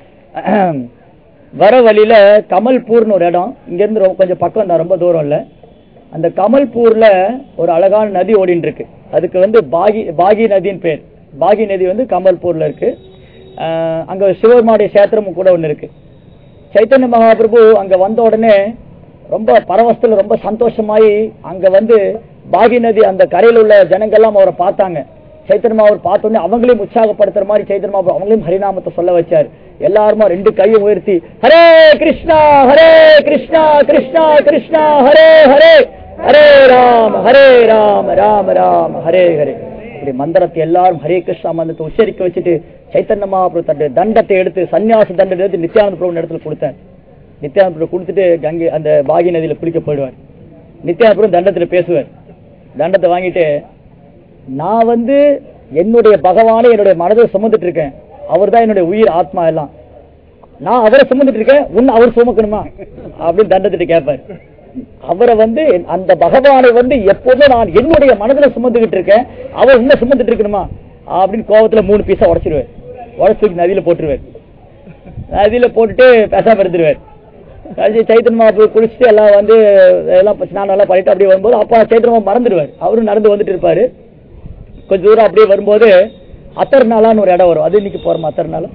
வர வழியில கமல்பூர்னு ஒரு இடம் இங்க இருந்து ரொம்ப கொஞ்சம் பக்கம் தான் ரொம்ப தூரம் இல்ல அந்த கமல்பூர்ல ஒரு அழகான நதி ஓடின்னு இருக்கு அதுக்கு வந்து பாகி பாகி நதின்னு பேர் பாகி நதி வந்து கமல்பூர்ல இருக்கு அஹ் அங்க சிவபெருமானுடைய சேத்திரமும் கூட ஒண்ணு இருக்கு சைத்தன்ய மகாபிரபு அங்க வந்த உடனே ரொம்ப பரவசத்துல ரொம்ப சந்தோஷமாயி அங்க வந்து பாகி நதி அந்த கரையில் உள்ள ஜனங்கள்லாம் அவரை பார்த்தாங்க சைத்தன்ய அவர் பார்த்த உடனே அவங்களையும் உற்சாகப்படுத்துற மாதிரி சைத்தன்ய மகாபிரபு அவங்களையும் ஹரிநாமத்தை சொல்ல வச்சார் எல்லாருமா ரெண்டு கையை உயர்த்தி ஹரே கிருஷ்ணா ஹரே கிருஷ்ணா கிருஷ்ணா கிருஷ்ணா ஹரே ஹரே ஹரே ராம ஹரே ராம ராம ராம ஹரே ஹரே இப்படி மந்திரத்தை எல்லாரும் ஹரே கிருஷ்ணா மந்திரத்தை உச்சரிக்க வச்சுட்டு சைத்தன்ய மகாபிரபு தன்னுடைய தண்டத்தை எடுத்து சன்னியாச தண்டத்தை எடுத்து நித்யானந்த பிரபு இடத்துல கொடுத்தார் நித்யானந்த பிரபு கொடுத்துட்டு கங்கை அந்த பாகி நதியில குளிக்க போயிடுவார் நித்யானந்த பிரபு தண்டத்துல பேசுவார் தண்டத்தை வாங்கிட்டு நான் வந்து என்னுடைய பகவானை என்னுடைய மனதை சுமந்துட்டு இருக்கேன் அவர் தான் என்னுடைய உயிர் ஆத்மா எல்லாம் நான் அவரை சுமந்துட்டு இருக்கேன் உன்னை அவர் சுமக்கணுமா அப்படின்னு தண்டத்திட்டு கேட்பாரு அவரை வந்து என்- அந்த பகவானை வந்து எப்போதுமே நான் என்னுடைய மனதுல சுமந்துகிட்டு இருக்கேன் அவர் உன்னை சுமந்துட்டு இருக்கணுமா அப்படின்னு கோவத்துல மூணு பீஸா உடைச்சிருவார் உடச்சு தூக்கி நதியில போட்டுருவார் நதியில போட்டுட்டு பேசாம இருந்துருவார் கடைசி சைத்தன் மாப்பு குளிச்சுட்டு எல்லாம் வந்து எல்லாம் ஸ்நானம் எல்லாம் பண்ணிட்டு அப்படியே வரும்போது அப்பா சைத்தன் மாப்பு மறந்துடுவார் அவரும் நடந்து வந்துட்டு இருப்பாரு கொஞ்ச தூரம் அப்படியே வரும்போது அத்தர்நாளான்னு ஒரு இடம் வரும் அது இன்னைக்கு போறோம் அத்தர்நாளா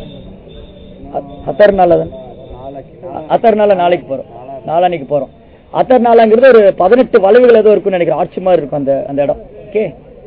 அத்தர்நாளா தான் அத்தர்நாளா நாளைக்கு போறோம் நாளான்னைக்கு போறோம் அத்தர்நாளாங்கிறது ஒரு பதினெட்டு வளைவுகள் ஏதோ இருக்கும்னு நினைக்கிறேன் ஆட்சி மாதிரி இருக்கும் அந்த அந்த இடம் ஓகே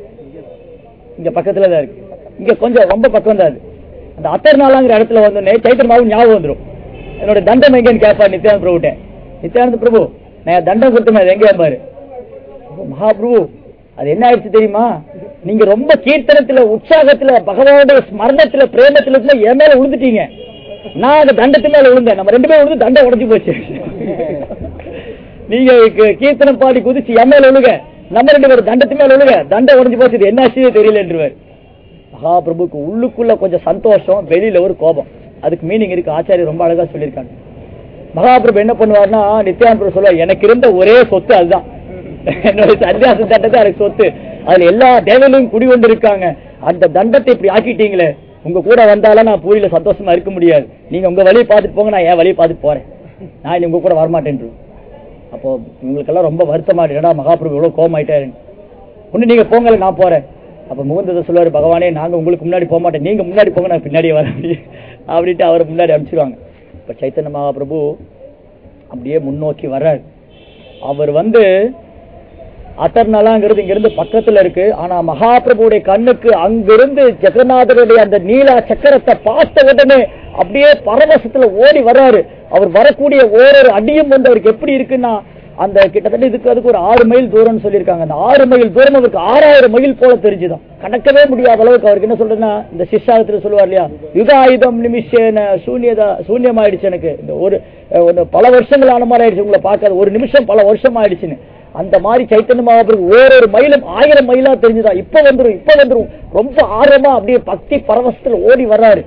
இங்க பக்கத்துல தான் இருக்கு இங்க கொஞ்சம் ரொம்ப பக்கம் தான் அது அந்த அத்தர்நாளாங்கிற இடத்துல வந்தோடனே சைத்தன் மாவு ஞாபகம் வந்துரும் என்னோட தண்டம் எங்கன்னு கேட்பார் நித்யானந்த பிரபுட்ட நித்யானந்த பிரபு நான் தண்டம் கொடுத்தேன் அது எங்க பாரு அப்ப மகாபிரபு அது என்ன ஆயிடுச்சு தெரியுமா நீங்க ரொம்ப கீர்த்தனத்துல உற்சாகத்துல பகவானுடைய ஸ்மரணத்துல பிரேமத்துல இருந்தா என் மேல விழுந்துட்டீங்க நான் அந்த தண்டத்து மேல விழுந்தேன் நம்ம ரெண்டு பேரும் விழுந்து தண்டம் உடைஞ்சு போச்சு நீங்க கீ- கீர்த்தனம் பாடி குதிச்சு என் மேல ஒழுக நம்ம ரெண்டு பேரும் தண்டத்து மேல ஒழுக தண்டை உடஞ்சு போச்சு இது என்ன ஆச்சுன்னு தெரியல என்றுவார் மகாபிரபுக்கு உள்ளுக்குள்ள கொஞ்சம் சந்தோஷம் வெளியில ஒரு கோபம் அதுக்கு மீனிங் இருக்கு ஆச்சாரியர் ரொம்ப அழகா சொல்லியிருக்காங்க மகாபிரபு என்ன பண்ணுவார்னா நித்யானந்த பிரபு சொல்லுவார் எனக்கு இருந்த ஒரே சொத்து அதுதான் என்னோட சன்னியாச தண்டத்தை எனக்கு சொத்து அதுல எல்லா தேவையிலும் குடிகொண்டு இருக்காங்க அந்த தண்டத்தை இப்படி ஆக்கிட்டீங்களே உங்க கூட வந்தாலும் நான் பூரியில சந்தோஷமா இருக்க முடியாது நீங்க உங்க வழியை பார்த்துட்டு போங்க நான் என் வழியை பார்த்துட்டு போறேன் நான் இனி உங்க கூட வரமாட்டேன் அப்போ உங்களுக்கெல்லாம் ரொம்ப வருத்தமா இருக்கடா மகாபிரபு இவ்வளவு கோபம் ஆயிட்டாரு ஒண்ணு நீங்க போங்கல நான் போறேன் அப்ப முகுந்ததை சொல்லுவாரு பகவானே நாங்க உங்களுக்கு முன்னாடி போக மாட்டேன் நீங்க முன்னாடி போங்க நான் பின்னாடியே வரேன் அப்படின்ட்டு அவரை முன்னாடி அனுப்பிச்சிருவாங்க இப்ப சைத்தன்ய மகாபிரபு அப்படியே முன்னோக்கி வர்றாரு அவர் வந்து அத்தர்நலாங்கிறது இங்கிருந்து பக்கத்துல இருக்கு ஆனா மகாபிரபுடைய கண்ணுக்கு அங்கிருந்து ஜெகநாதருடைய அந்த நீலா சக்கரத்தை பார்த்த உடனே அப்படியே பரவசத்துல ஓடி வர்றாரு அவர் வரக்கூடிய ஓரொரு அடியும் வந்து அவருக்கு எப்படி இருக்குன்னா அந்த கிட்டத்தட்ட இதுக்கு அதுக்கு ஒரு ஆறு மைல் தூரம்னு சொல்லியிருக்காங்க அந்த ஆறு மைல் தூரம் அவருக்கு ஆறாயிரம் மைல் போல தெரிஞ்சுதான் கணக்கவே முடியாத அளவுக்கு அவருக்கு என்ன சொல்றேன்னா இந்த சிஷ்டாகத்துல சொல்லுவார் இல்லையா யுகாயுதம் நிமிஷேன சூன்யதா சூன்யமாயிடுச்சு எனக்கு இந்த ஒரு அஹ், ஒரு பல வருஷங்கள் ஆன மாதிரி ஆயிடுச்சு உங்களை பார்க்காத ஒரு நிமிஷம் பல வருஷம் ஆயிடுச்சுன்னு அந்த மாதிரி சைத்தன்ய மகாபிரபு ஓரொரு மைலும் ஆயிரம் மைலா தெரிஞ்சுதா இப்ப வந்துரும் இப்ப வந்துரும் ரொம்ப ஆர்வமா அப்படியே பக்தி பரவசத்துல ஓடி வர்றாரு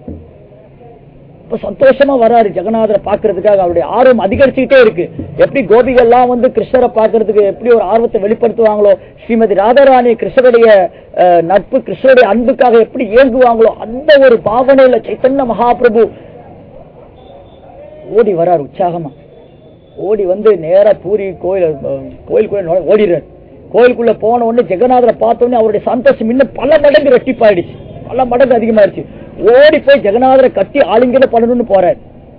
இப்ப சந்தோஷமா வராரு ஜெகநாதரை பாக்குறதுக்காக அவருடைய ஆர்வம் அதிகரிச்சுக்கிட்டே இருக்கு எப்படி கோபிகள்லாம் வந்து கிருஷ்ணரை பாக்குறதுக்கு எப்படி ஒரு ஆர்வத்தை வெளிப்படுத்துவாங்களோ ஸ்ரீமதி ராதாராணி கிருஷ்ணருடைய அஹ், நட்பு கிருஷ்ணருடைய அன்புக்காக எப்படி இயங்குவாங்களோ அந்த ஒரு பாவனையில சைத்தன்ய மகாபிரபு ஓடி வராரு உற்சாகமா ஓடி வந்து நேரா பூரி கோயில் அஹ், கோயிலுக்குள்ள நுழை- ஓடிடுறாரு கோயிலுக்குள்ள போன உடனே ஜெகநாதரை பார்த்த உடனே அவருடைய சந்தோஷம் இன்னும் பல மடங்கு ரெட்டிப்பாயிடுச்சு பல மடங்கு அதிகமாயிருச்சு ஓடி போய் ஜெகநாதரை கட்டி ஆளுங்கன்னு பண்ணணும்னு போறாரு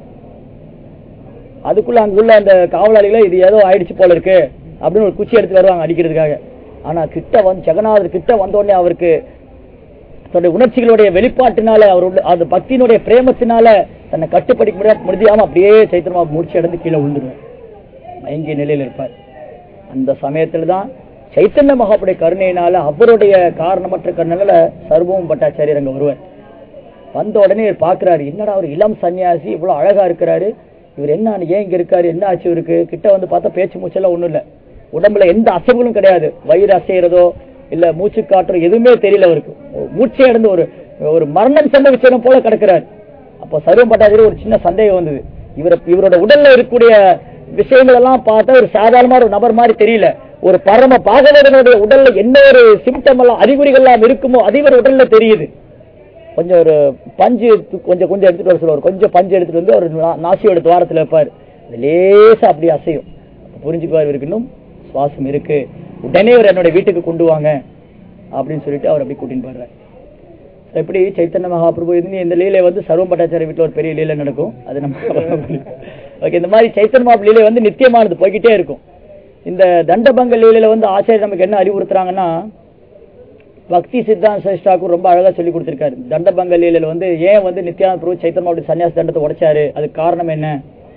அதுக்குள்ள அங்குள்ள அந்த காவலாளிகளை இது ஏதோ ஆயிடுச்சு போல இருக்கு அப்படின்னு ஒரு குச்சி எடுத்து வருவாங்க அடிக்கிறதுக்காக ஆனா கிட்ட வந்து ஜெகநாதர் கிட்ட வந்த உடனே அவருக்கு தன்னுடைய உணர்ச்சிகளுடைய வெளிப்பாட்டினால அவருடைய அந்த பக்தியினுடைய பிரேமத்தினால தன்னை கட்டுப்படுத்த முடியாம முடியாம அப்படியே சைத்திரமா முடிச்சு அடைந்து கீழே விழுந்துருவார் மயங்கிய நிலையில் இருப்பார் அந்த சமயத்துல தான் சைத்தன்ய மகாபுடைய கருணையினால அவருடைய காரணமற்ற கருணையில சர்வம் பட்டாச்சாரியர் அங்க வருவார் வந்த உடனே இவர் பாக்குறாரு என்னடா அவர் இளம் சன்னியாசி இவ்வளவு அழகா இருக்கிறாரு இவர் என்ன ஏன் இங்க இருக்காரு என்ன ஆச்சு இவருக்கு கிட்ட வந்து பார்த்தா பேச்சு மூச்செல்லாம் ஒண்ணும் இல்ல உடம்புல எந்த அசைவுகளும் கிடையாது வயிறு அசைகிறதோ இல்ல மூச்சு காட்டுறோ எதுவுமே தெரியல அவருக்கு மூச்சை அடைந்து ஒரு ஒரு மரணம் சம்பவிச்சவன் போல கிடக்கிறார் அப்போ சர்வம் பட்டாச்சாரி ஒரு சின்ன சந்தேகம் வந்தது இவர் இவரோட உடல்ல இருக்கக்கூடிய விஷயங்கள் எல்லாம் பார்த்தா ஒரு சாதாரணமான ஒரு நபர் மாதிரி தெரியல ஒரு பரம பாகவதனுடைய உடல்ல என்ன ஒரு சிம்டம் எல்லாம் அறிகுறிகள் எல்லாம் இருக்குமோ அது இவர் உடல்ல தெரியுது கொஞ்சம் ஒரு பஞ்சு எடுத்து- கொஞ்சம் கொஞ்சம் எடுத்துட்டு வர சொல்லுவார் கொஞ்சம் பஞ்சு எடுத்துட்டு வந்து ஒரு நா- நாசியோட துவாரத்துல வைப்பார் அது லேசா அப்படியே அசையும் அப்ப புரிஞ்சுக்குவார் இவருக்கு இன்னும் சுவாசம் இருக்கு உடனே இவர் என்னோட வீட்டுக்கு கொண்டு வாங்க அப்படின்னு சொல்லிட்டு அவர் அப்படி கூட்டின்னு போடுறார் எப்படி சைத்தன்ய மகாபிரபு இது இந்த லீலை வந்து சர்வம் பட்டாச்சாரிய வீட்டுல ஒரு பெரிய லீலை நடக்கும் அது நம்ம ஓகே இந்த மாதிரி சைத்தன்ய மகாபு லீலை வந்து நித்தியமானது போய்கிட்டே இருக்கும் இந்த தண்டபங்க லீலையில வந்து ஆச்சாரியர் நமக்கு என்ன அறிவுறுத்துறாங்கன்னா பக்தி சித்தாந்த சிரேஷ்டாக்கு ரொம்ப அழகா சொல்லி கொடுத்திருக்காரு தண்டபங்க லீலையில வந்து ஏன் வந்து நித்யானந்த பிரபு சைத்தன்ய சன்னியாச தண்டத்தை உடைச்சாரு அதுக்கு காரணம் என்ன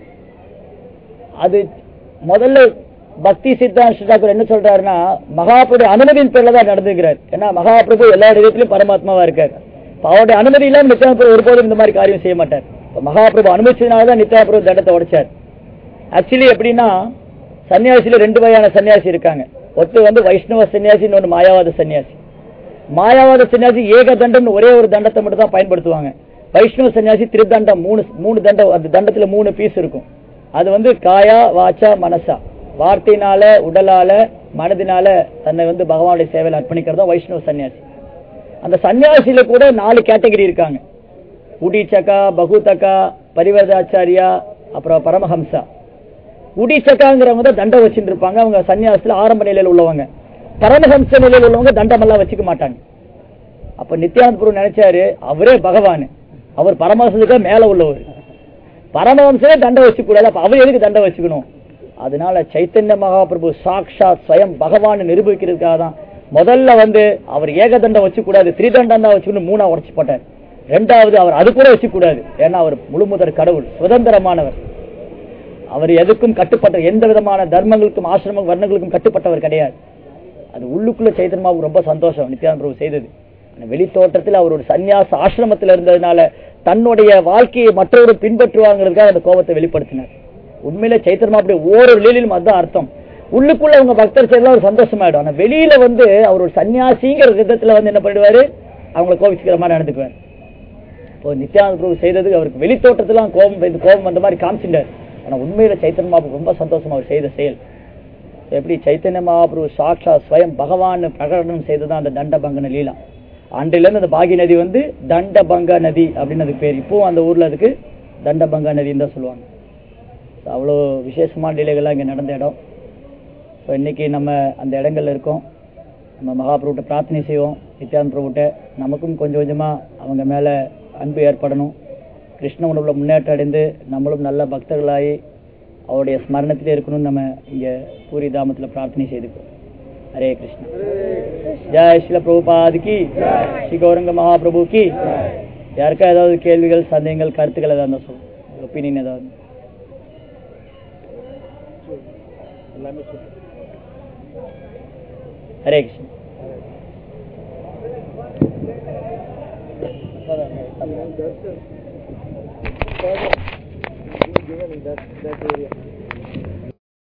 அது முதல்ல பக்தி சித்தாந்த சித்தாக்கூர் என்ன சொல்றாருன்னா மகாபிரபு அனுமதியின் பேர்ல தான் நடந்துக்கிறார் ஏன்னா மகாபிரபு எல்லா இடத்திலும் பரமாத்மாவா இருக்காரு இப்ப அவருடைய அனுமதி இல்லாம நித்யானந்த பிரபு ஒருபோதும் இந்த மாதிரி காரியம் செய்ய மாட்டார் இப்ப மகாபிரபு அனுமதிச்சதுனால தான் நித்யானந்த பிரபு தண்டத்தை உடைச்சார் ஆக்சுவலி எப்படின்னா சன்னியாசியில ரெண்டு வகையான சன்னியாசி இருக்காங்க ஒருத்தர் வந்து வைஷ்ணவ சன்னியாசி இன்னொன்று மாயாவாத சன்னியாசி மாயாவாத சன்னியாசி ஏக தண்டம் ஒரே ஒரு தண்டத்தை மட்டும் தான் பயன்படுத்துவாங்க வைஷ்ணவ சன்னியாசி திருத்தண்டம் மூணு மூணு தண்டம் அந்த தண்டத்துல மூணு பீஸ் இருக்கும் அது வந்து காயா வாச்சா மனசா வார்த்தையினால உடலால மனதினால தன்னை வந்து பகவானுடைய சேவையில் அர்ப்பணிக்கிறதா வைஷ்ணவ சன்னியாசி அந்த சன்னியாசியில கூட நாலு கேட்டகரி இருக்காங்க உடிச்சகா பகுதகா பரிவர்தாச்சாரியா அப்புறம் பரமஹம்சா உடிச்சகாங்கிறவங்க தான் தண்டம் வச்சுட்டு இருப்பாங்க அவங்க சன்னியாசத்துல ஆரம்ப நிலையில உள்ளவங்க பரமஹம்ச நிலையில உள்ளவங்க தண்டமெல்லாம் வச்சுக்க மாட்டாங்க அப்ப நித்யானந்த பிரபு நினைச்சாரு அவரே பகவான் அவர் பரமஹம்சத்துக்கு மேல உள்ளவர் பரமஹம்சரே தண்டை வச்சுக்க கூடாது அப்ப அவர் எதுக்கு தண்டை வச்சுக்கணும் அதனால சைத்தன்ய மகாபிரபு சாக்ஷாத் ஸ்வயம் பகவான் நிரூபிக்கிறதுக்காக தான் முதல்ல வந்து அவர் ஏகதண்டம் வச்சுக்க கூடாது திரிதண்டம் தான் வச்சுக்கணும் மூணா உடச்சு போட்டார் ரெண்டாவது அவர் அது கூட வச்சுக்க கூடாது ஏன்னா அவர் முழுமுதற் கடவுள் சுதந்திரமானவர் அவர் எதுக்கும் கட்டுப்பட்ட எந்த விதமான தர்மங்களுக்கும் ஆசிரம வர்ணங்களுக்கும் கட்டுப்பட்டவர் கிடையாது அது உள்ளுக்குள்ள சைத்தன்மாவுக்கு ரொம்ப சந்தோஷம் நித்யானந்த பிரபு செய்தது ஆனா வெளி தோற்றத்தில் அவர் ஒரு சன்னியாச ஆசிரமத்தில் இருந்ததுனால தன்னுடைய வாழ்க்கையை மற்றவரும் பின்பற்றுவாங்கிறதுக்காக அந்த கோபத்தை வெளிப்படுத்தினார் உண்மையில சைத்தன்ய அப்படி ஒவ்வொரு லீலையிலும் அதுதான் அர்த்தம் உள்ளுக்குள்ள அவங்க பக்தர் செய்யலாம் ஒரு சந்தோஷமாயிடும் ஆனா வெளியில வந்து அவர் ஒரு சன்னியாசிங்கிற விதத்துல வந்து என்ன பண்ணிடுவாரு அவங்களை கோபிச்சுக்கிற மாதிரி நடந்துக்குவார் இப்போ நித்யானந்த பிரபு செய்ததுக்கு அவருக்கு வெளி தோட்டத்துல கோபம் இது கோபம் வந்த மாதிரி காமிச்சிட்டார் ஆனா உண்மையில சைத்தன்ய மகாபிரபு ரொம்ப சந்தோஷமா அவர் செய்த செயல் எப்படி சைத்தன்ய மகாபிரபு சாட்சா ஸ்வயம் பகவான் பிரகடனம் செய்ததான் அந்த தண்டபங்கன லீலா அன்றிலிருந்து அந்த பாகி நதி வந்து தண்டபங்க நதி அப்படின்னு அதுக்கு பேர் இப்பவும் அந்த ஊர்ல அதுக்கு தண்டபங்க நதின்னு தான் சொல்லுவாங்க அவ்வளோ விசேஷமான லீலைகள்லாம் இங்க நடந்த இடம் ஸோ இன்னைக்கு நம்ம அந்த இடங்கள்ல இருக்கோம் நம்ம மகாபிரபுட்ட பிரார்த்தனை செய்வோம் நித்யானந்த பிரபுட்ட நமக்கும் கொஞ்சம் கொஞ்சமா அவங்க மேல அன்பு ஏற்படணும் கிருஷ்ண உணவுல முன்னேற்றம் அடைந்து நம்மளும் நல்ல பக்தர்களாகி அவருடைய ஸ்மரணத்திலே இருக்கணும்னு நம்ம இங்க பூரி தாமத்துல பிரார்த்தனை செய்துக்கோம் ஹரே கிருஷ்ணா ஜெய் ஸ்ரீல பிரபுபாத் கி ஸ்ரீ கௌரங்க மகாபிரபு கி யாருக்கா ஏதாவது கேள்விகள் சந்தேகங்கள் கருத்துக்கள் ஏதாவது இருந்தா சொல்லுங்க ஒப்பீனியன் ஏதாவது Hare Krishna given in that that area.